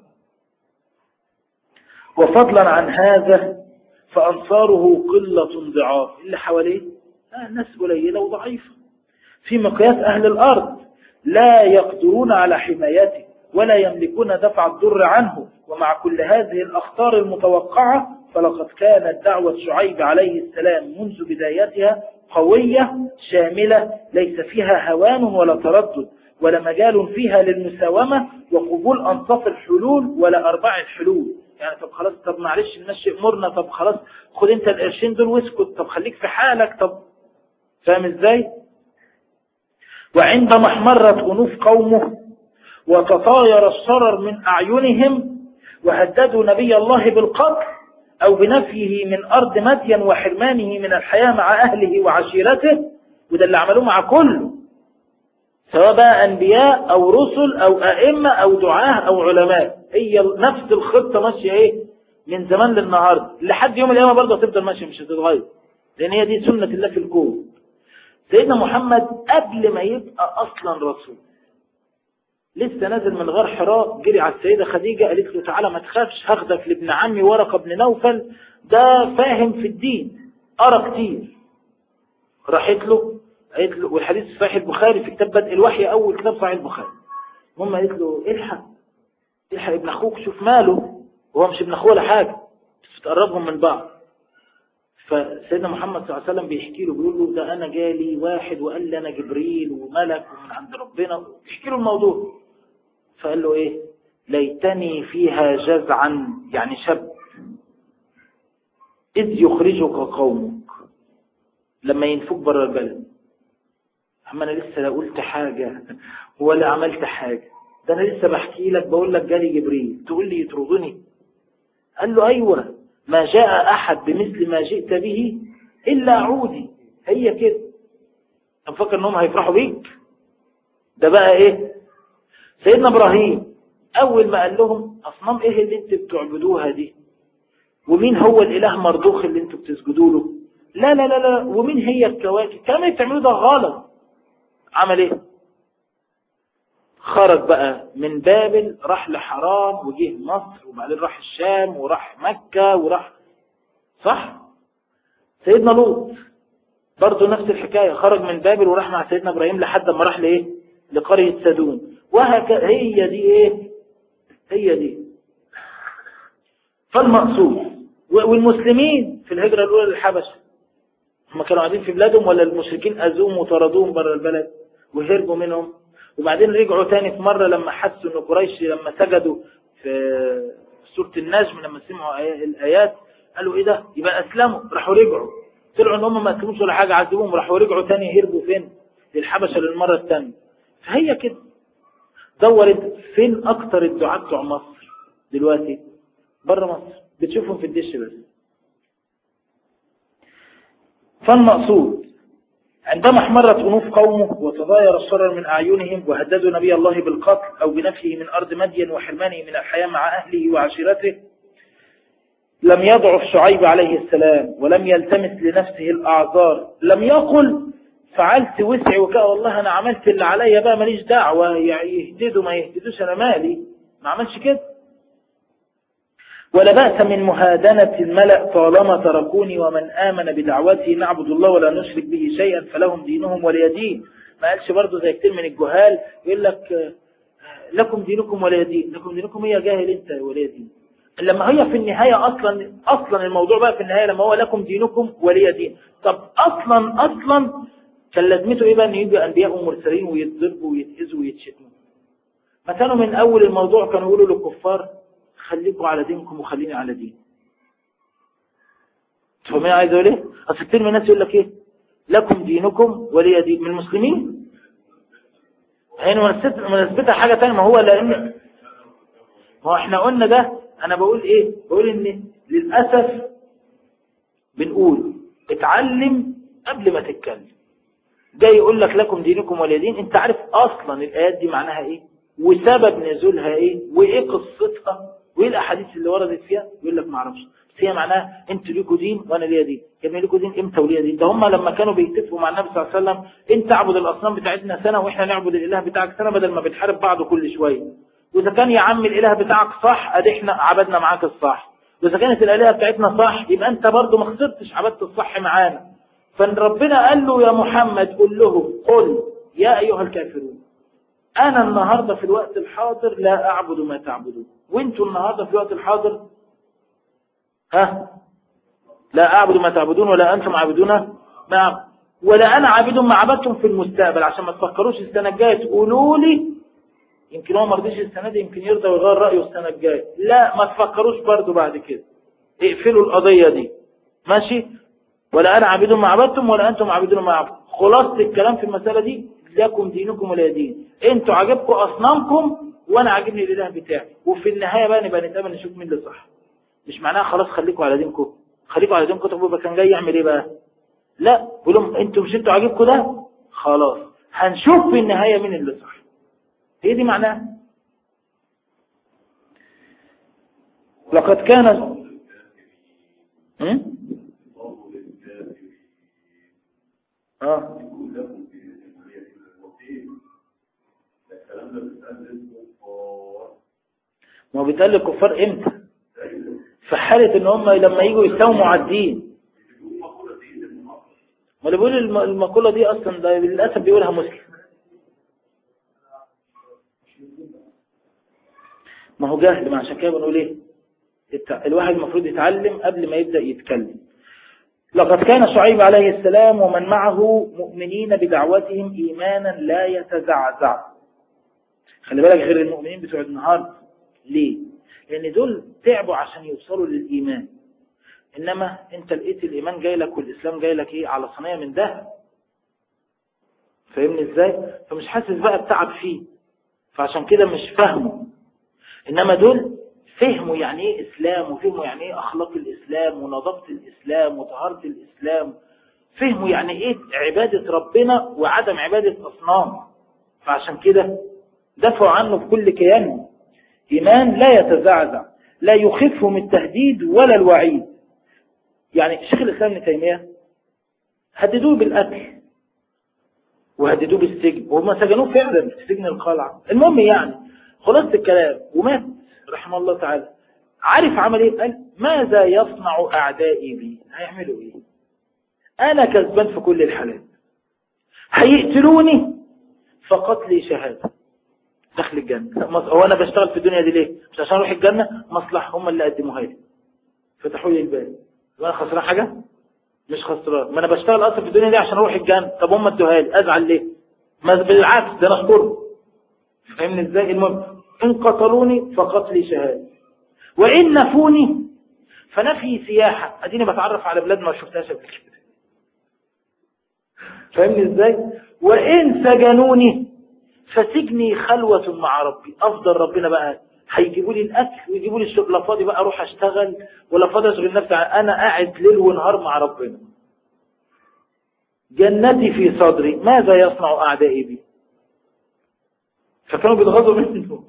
وفضلا عن هذا فأنصاره قلة ضعاف اللي حواليه آه ناس قليلة وضعيفة في مقياس أهل الأرض لا يقدرون على حمايته ولا يملكون دفع الضر عنه ومع كل هذه الأخطار المتوقعة فلقد كانت دعوة شعيب عليه السلام منذ بدايتها قوية شاملة ليس فيها هوان ولا تردد ولا مجال فيها للمساومة وقبول أنصاف الحلول ولا أرباع الحلول يعني طب خلاص طب معلش نمشي امورنا طب خلاص خد انت القرشين دول واسكت طب خليك في حالك طب فاهم ازاي وعندما احمرت انوف قومه وتطاير الشرر من اعينهم وهددوا نبي الله بالقتل او بنفيه من ارض مدين وحرمانه من الحياة مع اهله وعشيرته وده اللي عملوه مع كله سواء بقى أنبياء أو رسل أو أئمة أو دعاه أو علماء هي نفس الخطة ماشية إيه من زمان للنهاردة لحد يوم القيامة برضه هتفضل ماشية مش هتتغير لأن هي دي سنة الله في الكون سيدنا محمد قبل ما يبقى أصلا رسول لسه نازل من غار حراء جري على السيدة خديجة قالت له تعالى ما تخافش هاخدك لابن عمي ورقة بن نوفل ده فاهم في الدين قرا كتير راحت له قالت له والحديث في صحيح البخاري في كتاب بدء الوحي اول كتاب صحيح البخاري المهم قالت له الحق الحق ابن اخوك شوف ماله وهو مش ابن اخوه ولا حاجه بس بتقربهم من بعض فسيدنا محمد صلى الله عليه وسلم بيحكي له بيقول له ده انا جالي واحد وقال لي انا جبريل وملك ومن عند ربنا بيحكي له الموضوع فقال له ايه ليتني فيها جزعا يعني شاب اذ يخرجك قومك لما ينفوك بره البلد اما انا لسه لا قلت حاجة ولا عملت حاجة ده انا لسه بحكي لك بقول لك جالي جبريل تقول لي يطردني قال له ايوه ما جاء احد بمثل ما جئت به الا عودي هي كده طب فكر انهم هيفرحوا بيك ده بقى ايه سيدنا ابراهيم اول ما قال لهم اصنام ايه اللي انتوا بتعبدوها دي ومين هو الاله مرضوخ اللي انتوا بتسجدوا له لا لا لا لا ومين هي الكواكب الكلام اللي بتعملوه ده غلط عمل ايه خرج بقى من بابل راح لحرام وجه مصر وبعدين راح الشام وراح مكة وراح صح سيدنا لوط برضه نفس الحكاية خرج من بابل وراح مع سيدنا ابراهيم لحد ما راح لايه لقرية سدوم وهكذا هي دي ايه هي دي فالمقصود والمسلمين في الهجرة الأولى للحبشة هم كانوا قاعدين في بلادهم ولا المشركين أذوهم وطردوهم بره البلد وهربوا منهم وبعدين رجعوا تاني في مرة لما حسوا ان قريش لما سجدوا في سورة النجم لما سمعوا الآيات قالوا ايه ده يبقى أسلموا راحوا رجعوا طلعوا ان هم ما أسلموش ولا حاجة عذبوهم راحوا رجعوا تاني هربوا فين للحبشة للمرة الثانية فهي كده دورت فين أكتر الدعاة بتوع مصر دلوقتي بره مصر بتشوفهم في الدش بس فالمقصود عندما احمرت أنوف قومه وتضاير الشرر من أعينهم وهددوا نبي الله بالقتل أو بنفيه من أرض مدين وحرمانه من الحياة مع أهله وعشيرته لم يضعف شعيب عليه السلام ولم يلتمس لنفسه الأعذار لم يقل فعلت وسعي وكأ والله أنا عملت اللي عليا بقى ماليش دعوة يعني يهددوا ما يهددوش أنا مالي ما عملش كده ولا بأس من مهادنة الملأ طالما تركوني ومن آمن بدعوتي نعبد الله ولا نشرك به شيئا فلهم دينهم ولي دين ما قالش برضه زي كتير من الجهال يقول لك لكم دينكم ولي دين لكم دينكم هي جاهل انت ولي دين لما هي في النهاية أصلا أصلا الموضوع بقى في النهاية لما هو لكم دينكم ولي دين طب أصلا أصلا كان لازمته إيه بقى إن يجوا أنبياء ومرسلين ويتضربوا ويتأذوا ويتشتموا ما كانوا من أول الموضوع كانوا يقولوا للكفار خليكم على دينكم وخليني على دين فاهمين عايز اقول ايه اصل كتير من الناس يقول لك ايه لكم دينكم ولي دين من المسلمين هنا مناسبتها حاجه ثانيه ما هو لان ما هو احنا قلنا ده انا بقول ايه بقول ان للاسف بنقول اتعلم قبل ما تتكلم جاي يقول لك لكم دينكم ولي دين انت عارف اصلا الايات دي معناها ايه وسبب نزولها ايه وايه قصتها وايه الاحاديث اللي وردت فيها يقول لك ما اعرفش بس هي معناها انتوا ليكوا دين وانا ليا دين كان ليكوا دين امتى وليا دين ده هم لما كانوا بيتفقوا مع النبي صلى الله عليه وسلم انت اعبد الاصنام بتاعتنا سنه واحنا نعبد الاله بتاعك سنه بدل ما بنحارب بعض كل شويه واذا كان يا عم الاله بتاعك صح ادي احنا عبدنا معاك الصح واذا كانت الالهه بتاعتنا صح يبقى انت برضه ما خسرتش عبدت الصح معانا فربنا قال له يا محمد قل له قل يا ايها الكافرون أنا النهاردة في الوقت الحاضر لا أعبد ما تعبدون وانتوا النهاردة في الوقت الحاضر ها لا أعبد ما تعبدون ولا أنتم عابدون ما أعبد ولا أنا عابد ما عبدتم في المستقبل عشان ما تفكروش السنة الجاية تقولوا لي يمكن هو ما رضيش السنة دي يمكن يرضى ويغير رأيه السنة الجاية لا ما تفكروش برضو بعد كده اقفلوا القضية دي ماشي ولا أنا عابد ما عبدتم ولا أنتم عابدون ما عبدتم خلاصة الكلام في المسألة دي لكم دينكم ولا دين انتوا عجبكم اصنامكم وانا عاجبني الاله بتاعي وفي النهايه بقى نبقى نتقابل نشوف مين اللي صح مش معناها خلاص خليكم على دينكم خليكم على دينكم طب يبقى كان جاي يعمل ايه بقى لا بقول لهم انتوا مش انتوا عاجبكم ده خلاص هنشوف في النهايه مين اللي صح هي دي معناها لقد كان هم؟ اه ما هو بيتقال للكفار امتى في حالة ان هم لما يجوا يستوموا على الدين ما اللي بيقول المقولة دي اصلا ده للأسف بيقولها مسلم ما هو جهل ما عشان كده بنقول ايه الواحد المفروض يتعلم قبل ما يبدأ يتكلم لقد كان شعيب عليه السلام ومن معه مؤمنين بدعوتهم إيمانا لا يتزعزع خلي بالك غير المؤمنين بتوع النهار ليه لأن دول تعبوا عشان يوصلوا للإيمان إنما أنت لقيت الإيمان جاي لك والإسلام جاي لك إيه على صينية من ذهب فاهمني إزاي فمش حاسس بقى بتعب فيه فعشان كده مش فاهمه إنما دول فهموا يعني ايه اسلام وفهموا يعني ايه اخلاق الاسلام ونظافه الاسلام وطهاره الاسلام فهموا يعني ايه عباده ربنا وعدم عباده اصنام فعشان كده دفعوا عنه بكل كيان ايمان لا يتزعزع لا يخفهم التهديد ولا الوعيد يعني شيخ الاسلام ابن تيميه هددوه بالقتل وهددوه بالسجن وهم سجنوه فعلا في سجن القلعه المهم يعني خلاصه الكلام ومات رحمه الله تعالى عارف عمل ايه قال ماذا يصنع اعدائي بي هيعملوا ايه انا كسبان في كل الحالات هيقتلوني فقتلي شهادة دخل الجنة هو انا بشتغل في الدنيا دي ليه مش عشان اروح الجنة مصلحة هم اللي قدموها لي فتحوا لي الباب وانا خسران حاجة مش خسران ما انا بشتغل اصلا في الدنيا دي عشان اروح الجنة طب هم ادوها لي ازعل ليه ما بالعكس ده انا اشكرهم فاهمني ازاي المهم إن قتلوني فقتلي شهادة وإن نفوني فنفي سياحة أديني بتعرف على بلاد ما شفتهاش قبل كده فاهمني إزاي وإن سجنوني فسجني خلوة مع ربي أفضل ربنا بقى هيجيبوا لي الأكل ويجيبوا لي الشغل لا فاضي بقى أروح أشتغل ولا فاضي أشغل نفسي أنا قاعد ليل ونهار مع ربنا جنتي في صدري ماذا يصنع أعدائي بي فكانوا بيتغاظوا منه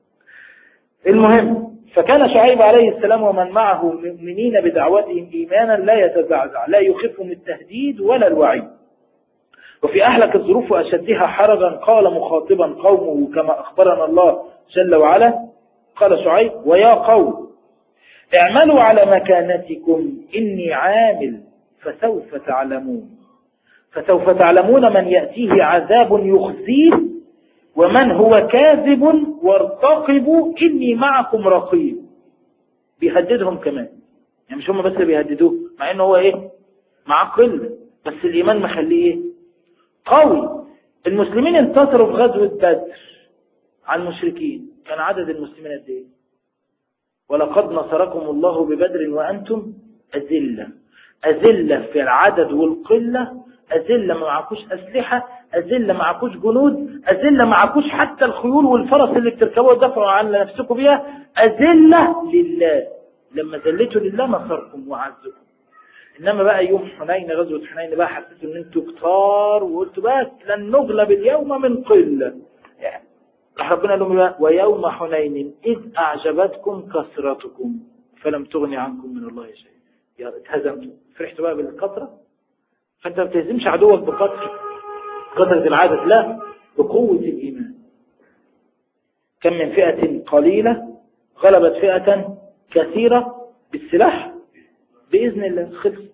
المهم فكان شعيب عليه السلام ومن معه مؤمنين بدعوتهم إيمانا لا يتزعزع لا يخفهم التهديد ولا الوعيد وفي أحلك الظروف وأشدها حرجا قال مخاطبا قومه كما أخبرنا الله جل وعلا قال شعيب ويا قوم اعملوا على مكانتكم إني عامل فسوف تعلمون فسوف تعلمون من يأتيه عذاب يخزيه ومن هو كاذب وارتقبوا إني معكم رقيب بيهددهم كمان يعني مش هم بس بيهددوه مع انه هو ايه معاه قلة بس الإيمان مخليه ايه قوي المسلمين انتصروا في غزوة بدر على المشركين كان عدد المسلمين قد ايه ولقد نصركم الله ببدر وأنتم أذلة أذلة في العدد والقلة أذلة ما معكوش أسلحة أذلة معكوش جنود أذلة معكوش حتى الخيول والفرس اللي بتركبوها تدافعوا عن نفسكم بيها أذلة لله لما ذلتوا لله نصركم وعزكم إنما بقى يوم حنين غزوة حنين بقى حسيتوا إن أنتوا كتار وقلتوا بقى لن نغلب اليوم من قلة يعني راح ربنا قال لهم بقى ويوم حنين إذ أعجبتكم كثرتكم فلم تغني عنكم من الله شيء يا اتهزمتوا فرحتوا بقى بالكثرة فأنت ما بتهزمش عدوك بكثرة كثرة العدد لا بقوة الإيمان كم من فئة قليلة غلبت فئة كثيرة بالسلاح بإذن الله خلصت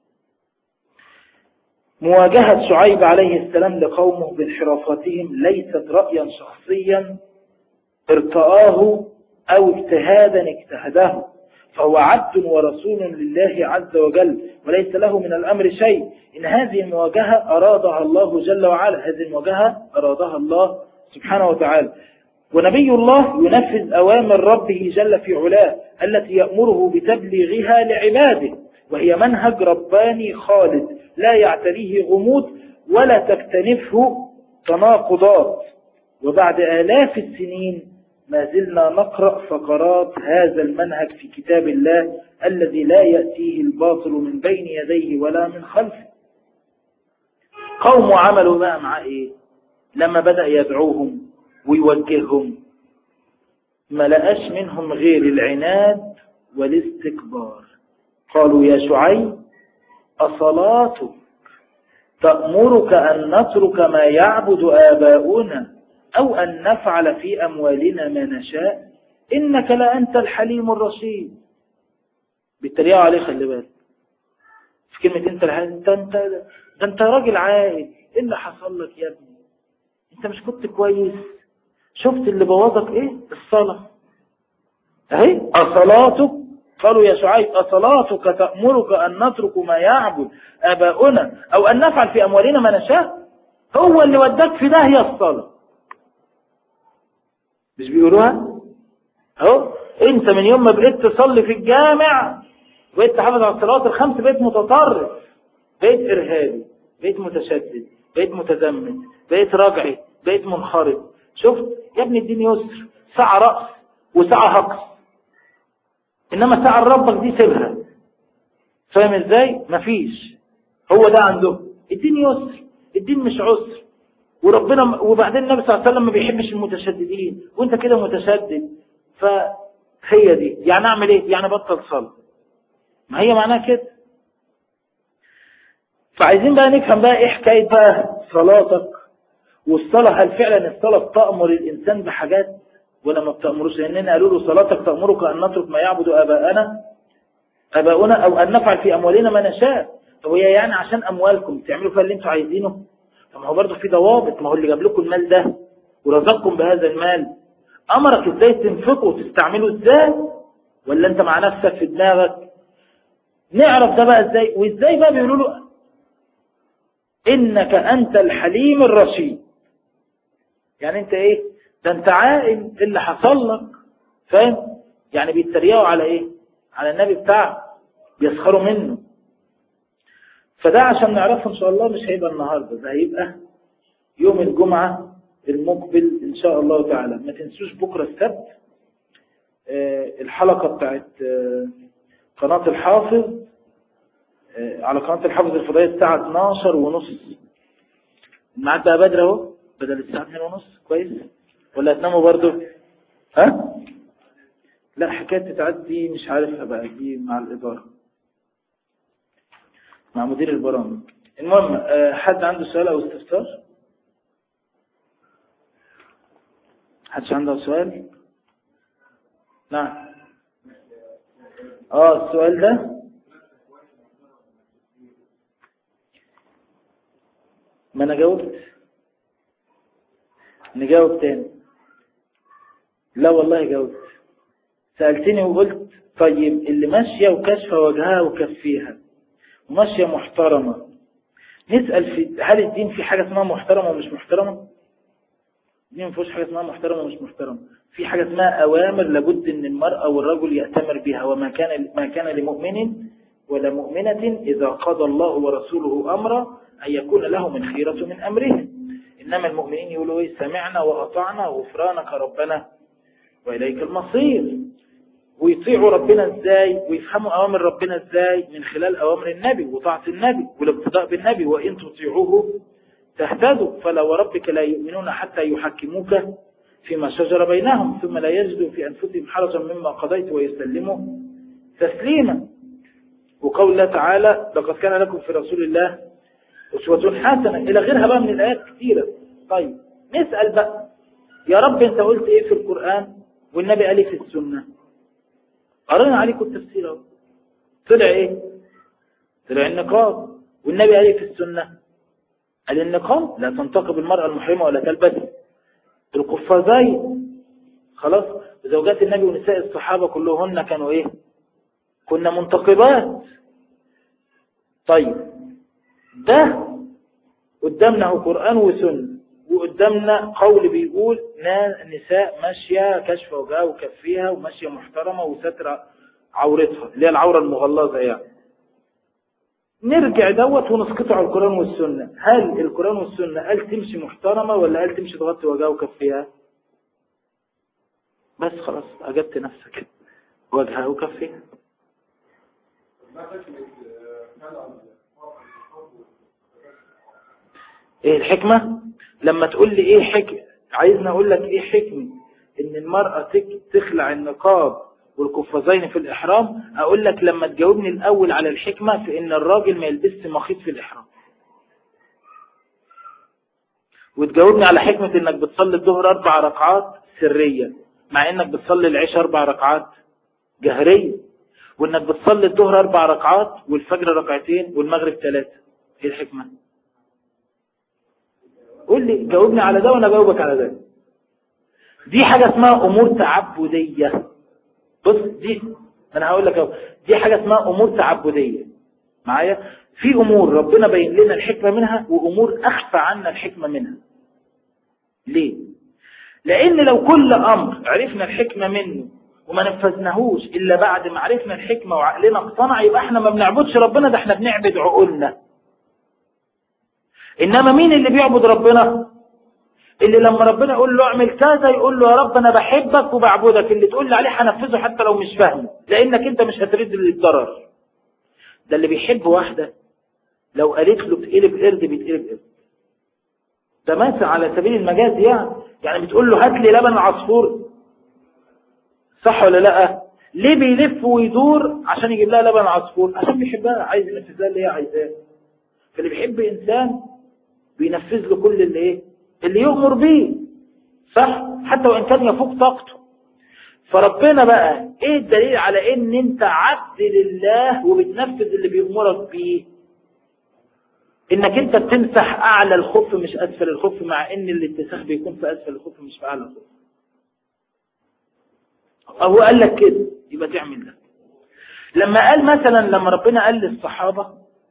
مواجهة شعيب عليه السلام لقومه بانحرافتهم ليست رأيا شخصيا ارتآه أو اجتهادا اجتهده فهو عبد ورسول لله عز وجل وليس له من الأمر شيء إن هذه المواجهة أرادها الله جل وعلا هذه المواجهة أرادها الله سبحانه وتعالى ونبي الله ينفذ أوامر ربه جل في علاه التي يأمره بتبليغها لعباده وهي منهج رباني خالد لا يعتريه غموض ولا تكتنفه تناقضات وبعد آلاف السنين ما زلنا نقرأ فقرات هذا المنهج في كتاب الله الذي لا يأتيه الباطل من بين يديه ولا من خلفه قوم عملوا بقى مع ايه لما بدأ يدعوهم ويوجههم ما لقاش منهم غير العناد والاستكبار قالوا يا شعيب أصلاتك تأمرك أن نترك ما يعبد آباؤنا أو أن نفعل في أموالنا ما نشاء إنك لأنت الحليم الرشيد بالتريقة عليه خلي بالك في كلمة أنت الحليم أنت أنت ده أنت راجل عاقل إيه اللي حصل لك يا ابني أنت مش كنت كويس شفت اللي بوظك إيه الصلاة أهي أصلاتك قالوا يا شعيب أصلاتك تأمرك أن نترك ما يعبد آباؤنا أو أن نفعل في أموالنا ما نشاء هو اللي وداك في ده هي الصلاة مش بيقولوها اهو انت من يوم ما بقيت تصلي في الجامع بقيت تحافظ على الصلوات الخمس بقيت متطرف بقيت ارهابي بقيت متشدد بقيت متزمت بقيت راجعي بقيت منخرط شفت يا ابني الدين يسر ساعة رأس وساعة هقص انما ساعة ربك دي سيبها فاهم ازاي مفيش هو ده عنده الدين يسر الدين مش عسر وربنا وبعدين النبي صلى الله عليه وسلم ما بيحبش المتشددين وانت كده متشدد فهي دي يعني اعمل ايه يعني بطل صلاة ما هي معناها كده فعايزين بقى نفهم بقى ايه حكاية بقى صلاتك والصلاة هل فعلا الصلاة تأمر الإنسان بحاجات ولا ما بتأمروش لأننا قالوا له صلاتك تأمرك أن نترك ما يعبد آباءنا آباؤنا أو أن نفعل في أموالنا ما نشاء طب هي يعني عشان أموالكم تعملوا فيها اللي انتوا عايزينه طب ما هو برضه في ضوابط ما هو اللي جاب لكم المال ده ورزقكم بهذا المال أمرك إزاي تنفقه وتستعمله إزاي ولا أنت مع نفسك في دماغك نعرف ده بقى إزاي وإزاي بقى بيقولوا له إنك أنت الحليم الرشيد يعني أنت إيه ده أنت عائل اللي حصل لك فاهم يعني بيتريقوا على إيه على النبي بتاعه بيسخروا منه فده عشان نعرفه إن شاء الله مش هيبقى النهاردة ده هيبقى يوم الجمعة المقبل إن شاء الله تعالى ما تنسوش بكرة السبت الحلقة بتاعت قناة الحافظ على قناة الحافظ الفضائية الساعة 12 ونص الميعاد بقى بدري اهو بدل الساعة 2 ونص كويس ولا هتناموا برضو ها لا حكاية تتعدي مش عارفها بقى دي مع الإدارة مع مدير البرامج المهم آه، حد عنده سؤال أو استفسار حدش عنده سؤال نعم اه السؤال ده ما انا جاوبت نجاوب تاني لا والله جاوبت سألتني وقلت طيب اللي ماشية وكشفة وجهها وكفيها وماشية محترمة نسأل في هل الدين في حاجة اسمها محترمة ومش محترمة الدين ما فيهوش حاجة اسمها محترمة ومش محترمة في حاجة اسمها أوامر لابد أن المرأة والرجل يأتمر بها وما كان ما كان لمؤمن ولا مؤمنة إذا قضى الله ورسوله أمرا أن يكون له من خيرة من أمره إنما المؤمنين يقولوا إيه سمعنا وأطعنا غفرانك ربنا وإليك المصير ويطيعوا ربنا ازاي ويفهموا اوامر ربنا ازاي من خلال اوامر النبي وطاعة النبي والاقتداء بالنبي وان تطيعوه تهتدوا فلا وربك لا يؤمنون حتى يحكموك فيما شجر بينهم ثم لا يجدوا في انفسهم حرجا مما قضيت ويسلموا تسليما وقول الله تعالى لقد كان لكم في رسول الله أسوة حسنة إلى غيرها بقى من الآيات كثيرة طيب نسأل بقى يا رب أنت قلت إيه في القرآن والنبي قال إيه في السنة قرأنا عليكم التفسير اهو طلع ايه طلع النقاب والنبي قال ايه في السنة قال النقاب لا تنتقب المرأة المحرمة ولا تلبس القفازين خلاص زوجات النبي ونساء الصحابة كلهن كانوا ايه كنا منتقبات طيب ده قدامنا هو قرآن وسنة وقدامنا قول بيقول نساء ماشية كشف وجهها وكفيها وماشية محترمة وستر عورتها اللي هي العورة المغلظة يعني نرجع دوت ونسقطه على القرآن والسنة هل القرآن والسنة قال تمشي محترمة ولا قال تمشي تغطي وجهها وكفيها بس خلاص أجبت نفسك وجهها وكفيها ايه الحكمة لما تقول لي ايه حكمة عايزني اقول لك ايه حكمة ان المرأة تخلع النقاب والقفازين في الاحرام اقول لك لما تجاوبني الاول على الحكمة في ان الراجل ما يلبسش مخيط في الاحرام وتجاوبني على حكمة انك بتصلي الظهر اربع ركعات سرية مع انك بتصلي العشاء اربع ركعات جهرية وانك بتصلي الظهر اربع ركعات والفجر ركعتين والمغرب ثلاثة ايه الحكمة قول لي جاوبني على ده وانا اجاوبك على ده دي حاجة اسمها امور تعبدية بص دي انا هقول لك اهو دي حاجة اسمها امور تعبدية معايا في امور ربنا بين لنا الحكمة منها وامور اخفى عنا الحكمة منها ليه لان لو كل امر عرفنا الحكمة منه وما نفذناهوش الا بعد ما عرفنا الحكمة وعقلنا اقتنع يبقى احنا ما بنعبدش ربنا ده احنا بنعبد عقولنا إنما مين اللي بيعبد ربنا اللي لما ربنا يقول له اعمل كذا يقول له يا رب أنا بحبك وبعبدك اللي تقول لي عليه هنفذه حتى لو مش فاهمه لأنك أنت مش هترد للضرر ده اللي بيحب واحدة لو قالت له بتقلب قرد بيتقلب قرد ده مثل على سبيل المجاز يعني يعني بتقول له هات لي لبن العصفور صح ولا لا ليه بيلف ويدور عشان يجيب لها لبن عصفور عشان بيحبها عايز ينفذ لها اللي هي عايزاه فاللي بيحب انسان بينفذ له كل اللي ايه اللي يؤمر بيه صح حتى وان كان يفوق طاقته فربنا بقى ايه الدليل على ان انت عبد لله وبتنفذ اللي بيأمرك بيه انك انت بتمسح اعلى الخف مش اسفل الخف مع ان الاتساخ بيكون في اسفل الخف مش في اعلى الخف هو قال لك كده يبقى تعمل ده لما قال مثلا لما ربنا قال للصحابة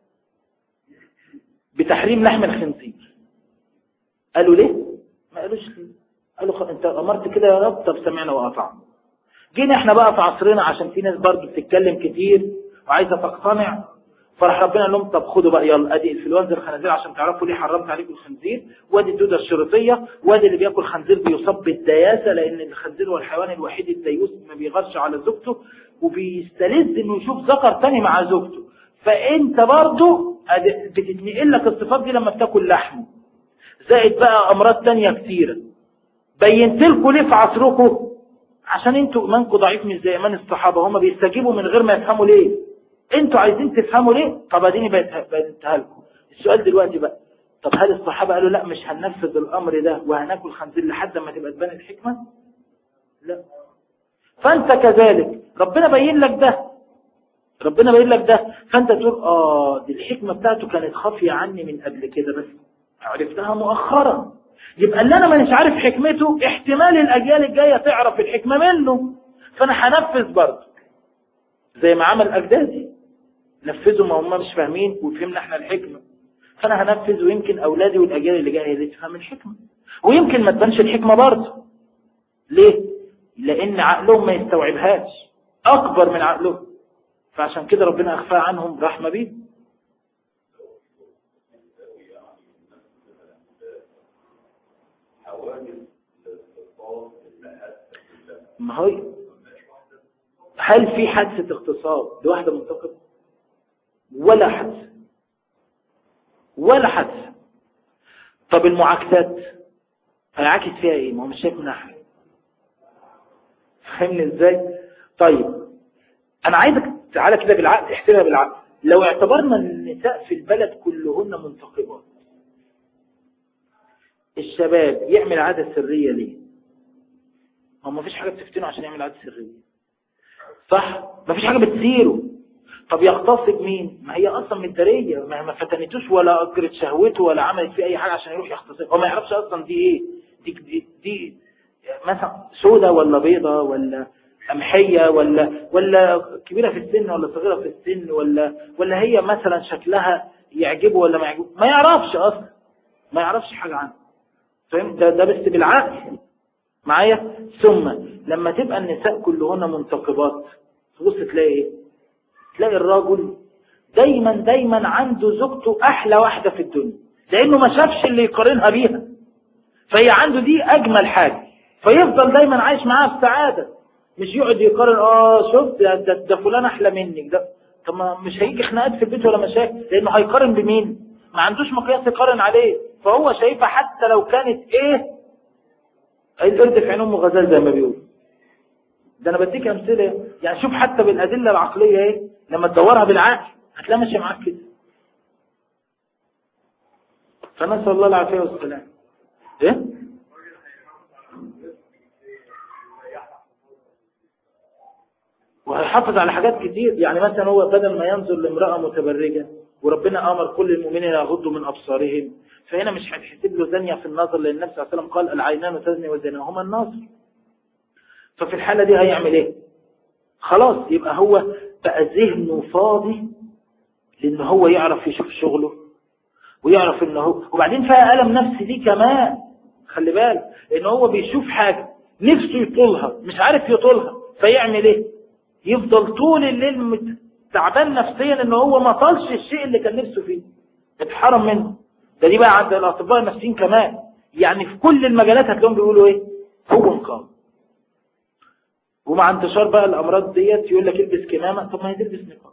بتحريم لحم الخنزير قالوا ليه ما قالوش ليه قالوا خ... انت امرت كده يا رب طب سمعنا واطعنا جينا احنا بقى في عصرنا عشان في ناس برضه بتتكلم كتير وعايزه تقتنع فراح ربنا قال لهم طب خدوا بقى يلا ادي انفلونزا الخنازير عشان تعرفوا ليه حرمت عليكم الخنزير وادي الدوده الشريطيه وادي اللي بياكل خنزير بيصاب بالدياسه لان الخنزير هو الحيوان الوحيد الديوس ما بيغرش على زوجته وبيستلذ انه يشوف ذكر تاني مع زوجته فانت برضو أد- بتتنقل لك الصفات دي لما بتاكل لحم زائد بقى امراض تانية كتيرة بينت لكم ليه في عصركم عشان انتوا ايمانكم ضعيف مش زي ايمان الصحابه هم بيستجيبوا من غير ما يفهموا ليه انتوا عايزين تفهموا ليه طب اديني بينتها بينتها لكم السؤال دلوقتي بقى طب هل الصحابه قالوا لا مش هننفذ الامر ده وهناكل خنزير لحد ما تبقى تبان الحكمه لا فانت كذلك ربنا بين لك ده ربنا بين لك ده فانت تقول اه دي الحكمه بتاعته كانت خافيه عني من قبل كده بس عرفتها مؤخرا يبقى اللي انا مش عارف حكمته احتمال الاجيال الجايه تعرف الحكمه منه فانا هنفذ برضه زي ما عمل اجدادي نفذوا ما هم مش فاهمين وفهمنا احنا الحكمه فانا هنفذ ويمكن اولادي والاجيال اللي جايه دي تفهم الحكمه ويمكن ما تبانش الحكمه برضه ليه لان عقلهم ما يستوعبهاش اكبر من عقلهم فعشان كده ربنا اخفاها عنهم رحمه بيهم حوادث الاقتصاد المآسف كلها ما هو هل في حادثة اغتصاب لواحدة منتقبة؟ ولا حادثة ولا حادثة طب المعاكسات هيعاكس فيها ايه؟ ما هو مش شايف منها حاجة فاهمني ازاي؟ طيب انا عايزك تعالى كده بالعقل احسبها بالعقل لو اعتبرنا ان النساء في البلد كلهن منتقبات الشباب يعمل عادة سرية ليه؟ ما ما فيش حاجة بتفتنه عشان يعمل عادة سرية صح ما فيش حاجة بتثيره طب يغتصب مين ما هي اصلا متدارية ما ما فتنتوش ولا اجرت شهوته ولا عملت فيه اي حاجة عشان يروح يغتصب هو ما يعرفش اصلا دي ايه دي, دي, دي مثلا سودة ولا بيضة ولا قمحية ولا ولا كبيرة في السن ولا صغيرة في السن ولا ولا هي مثلا شكلها يعجبه ولا ما يعجبه ما يعرفش اصلا ما يعرفش حاجة عنه فاهم ده ده بس بالعقل معايا ثم لما تبقى النساء كلهن منتقبات تبص تلاقي ايه تلاقي الراجل دايما دايما عنده زوجته احلى واحده في الدنيا لانه ما شافش اللي يقارنها بيها فهي عنده دي اجمل حاجه فيفضل دايما عايش معاها بسعاده مش يقعد يقارن اه شفت ده, ده, ده فلان احلى منك ده طب ما مش هيجي خناقات في البيت ولا مشاكل لانه هيقارن بمين ما عندوش مقياس يقارن عليه فهو شايفها حتى لو كانت ايه القرد في عين امه غزال زي ما بيقول ده انا بديك امثله يعني شوف حتى بالادله العقليه ايه لما تدورها بالعقل هتلاقي ماشيه معاك كده فنسال الله العافيه والسلام ايه وهيحافظ على حاجات كتير يعني مثلا هو بدل ما ينظر لامرأة متبرجة وربنا أمر كل المؤمنين يغضوا من أبصارهم فهنا مش هتحسب له زانية في النظر لأن النبي صلى الله عليه وسلم قال العينان تزني وزناهما النظر ففي الحالة دي هيعمل ايه خلاص يبقى هو بقى ذهنه فاضي لأن هو يعرف يشوف شغله ويعرف ان هو وبعدين فيها ألم نفسي دي كمان خلي بالك لأن هو بيشوف حاجة نفسه يطولها مش عارف يطولها فيعمل ايه يفضل طول الليل مت- تعبان نفسيا ان هو ما طالش الشيء اللي كان نفسه فيه اتحرم منه ده دي بقى عند الاطباء النفسيين كمان يعني في كل المجالات هتلاقيهم بيقولوا ايه هو انقاذ ومع انتشار بقى الامراض ديت يقول لك البس كمامه طب ما هي تلبس نقاب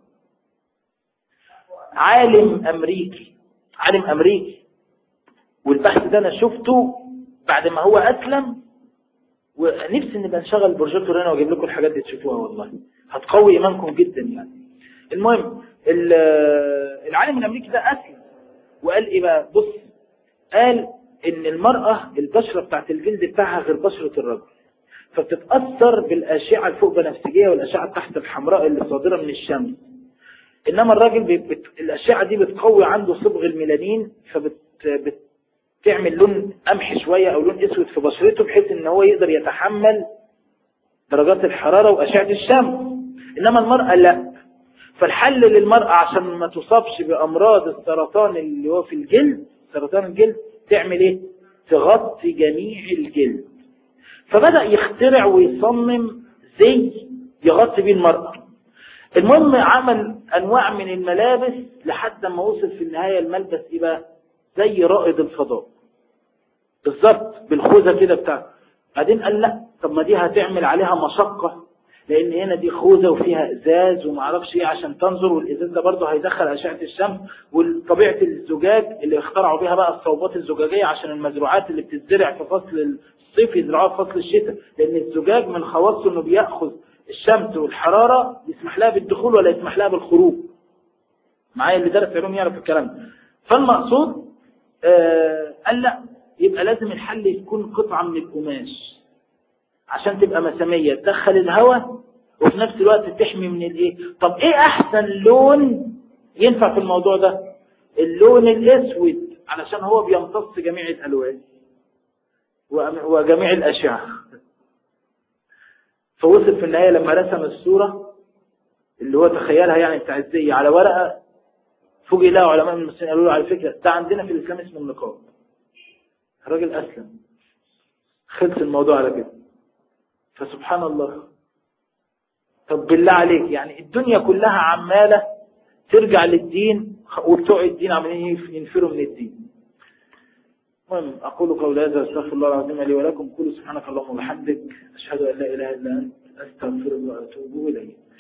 عالم امريكي عالم امريكي والبحث ده انا شفته بعد ما هو اسلم ونفسي نبقى نشغل البروجيكتور هنا واجيب لكم الحاجات دي تشوفوها والله هتقوي ايمانكم جدا يعني المهم ال- العالم الامريكي ده اسلم وقال ايه بقى بص قال ان المرأة البشرة بتاعت الجلد بتاعها غير بشرة الرجل فبتتأثر بالأشعة الفوق بنفسجية والأشعة تحت الحمراء اللي صادرة من الشمس إنما الراجل بي- بت... الأشعة دي بتقوي عنده صبغ الميلانين فبت بت... تعمل لون قمحي شوية أو لون أسود في بشرته بحيث إن هو يقدر يتحمل درجات الحرارة وأشعة الشمس إنما المرأة لا فالحل للمرأة عشان ما تصابش بأمراض السرطان اللي هو في الجلد سرطان الجلد تعمل إيه؟ تغطي جميع الجلد فبدأ يخترع ويصمم زي يغطي بيه المرأة المهم عمل أنواع من الملابس لحد ما وصل في النهاية الملبس إيه بقى؟ زي رائد الفضاء بالظبط بالخوذة كده بتاعته بعدين قال لا طب ما دي هتعمل عليها مشقة لان هنا دي خوذه وفيها ازاز وما اعرفش ايه عشان تنظر والازاز ده برضه هيدخل اشعه الشمس وطبيعه الزجاج اللي اخترعوا بيها بقى الصوبات الزجاجيه عشان المزروعات اللي بتتزرع في فصل الصيف يزرعوها في فصل الشتاء لان الزجاج من خواصه انه بياخذ الشمس والحراره يسمح لها بالدخول ولا يسمح لها بالخروج معايا اللي درس علوم يعرف الكلام ده فالمقصود آه قال لا يبقى لازم الحل يكون قطعه من القماش عشان تبقى مسامية تدخل الهواء وفي نفس الوقت تحمي من الايه طب ايه احسن لون ينفع في الموضوع ده اللون الاسود علشان هو بيمتص جميع الالوان وجميع الاشعه فوصل في النهايه لما رسم الصوره اللي هو تخيلها يعني بتاع الزي على ورقه فوجئ لها علماء المسلمين قالوا له على فكره ده عندنا في الاسلام اسمه النقاب الراجل اسلم خلص الموضوع على كده فسبحان الله طب بالله عليك يعني الدنيا كلها عمالة ترجع للدين وبتوع الدين عمالين ينفروا من الدين المهم أقول قول هذا أستغفر الله العظيم لي ولكم قولوا سبحانك اللهم وبحمدك أشهد أن لا إله إلا أنت أستغفرك وأتوب إليك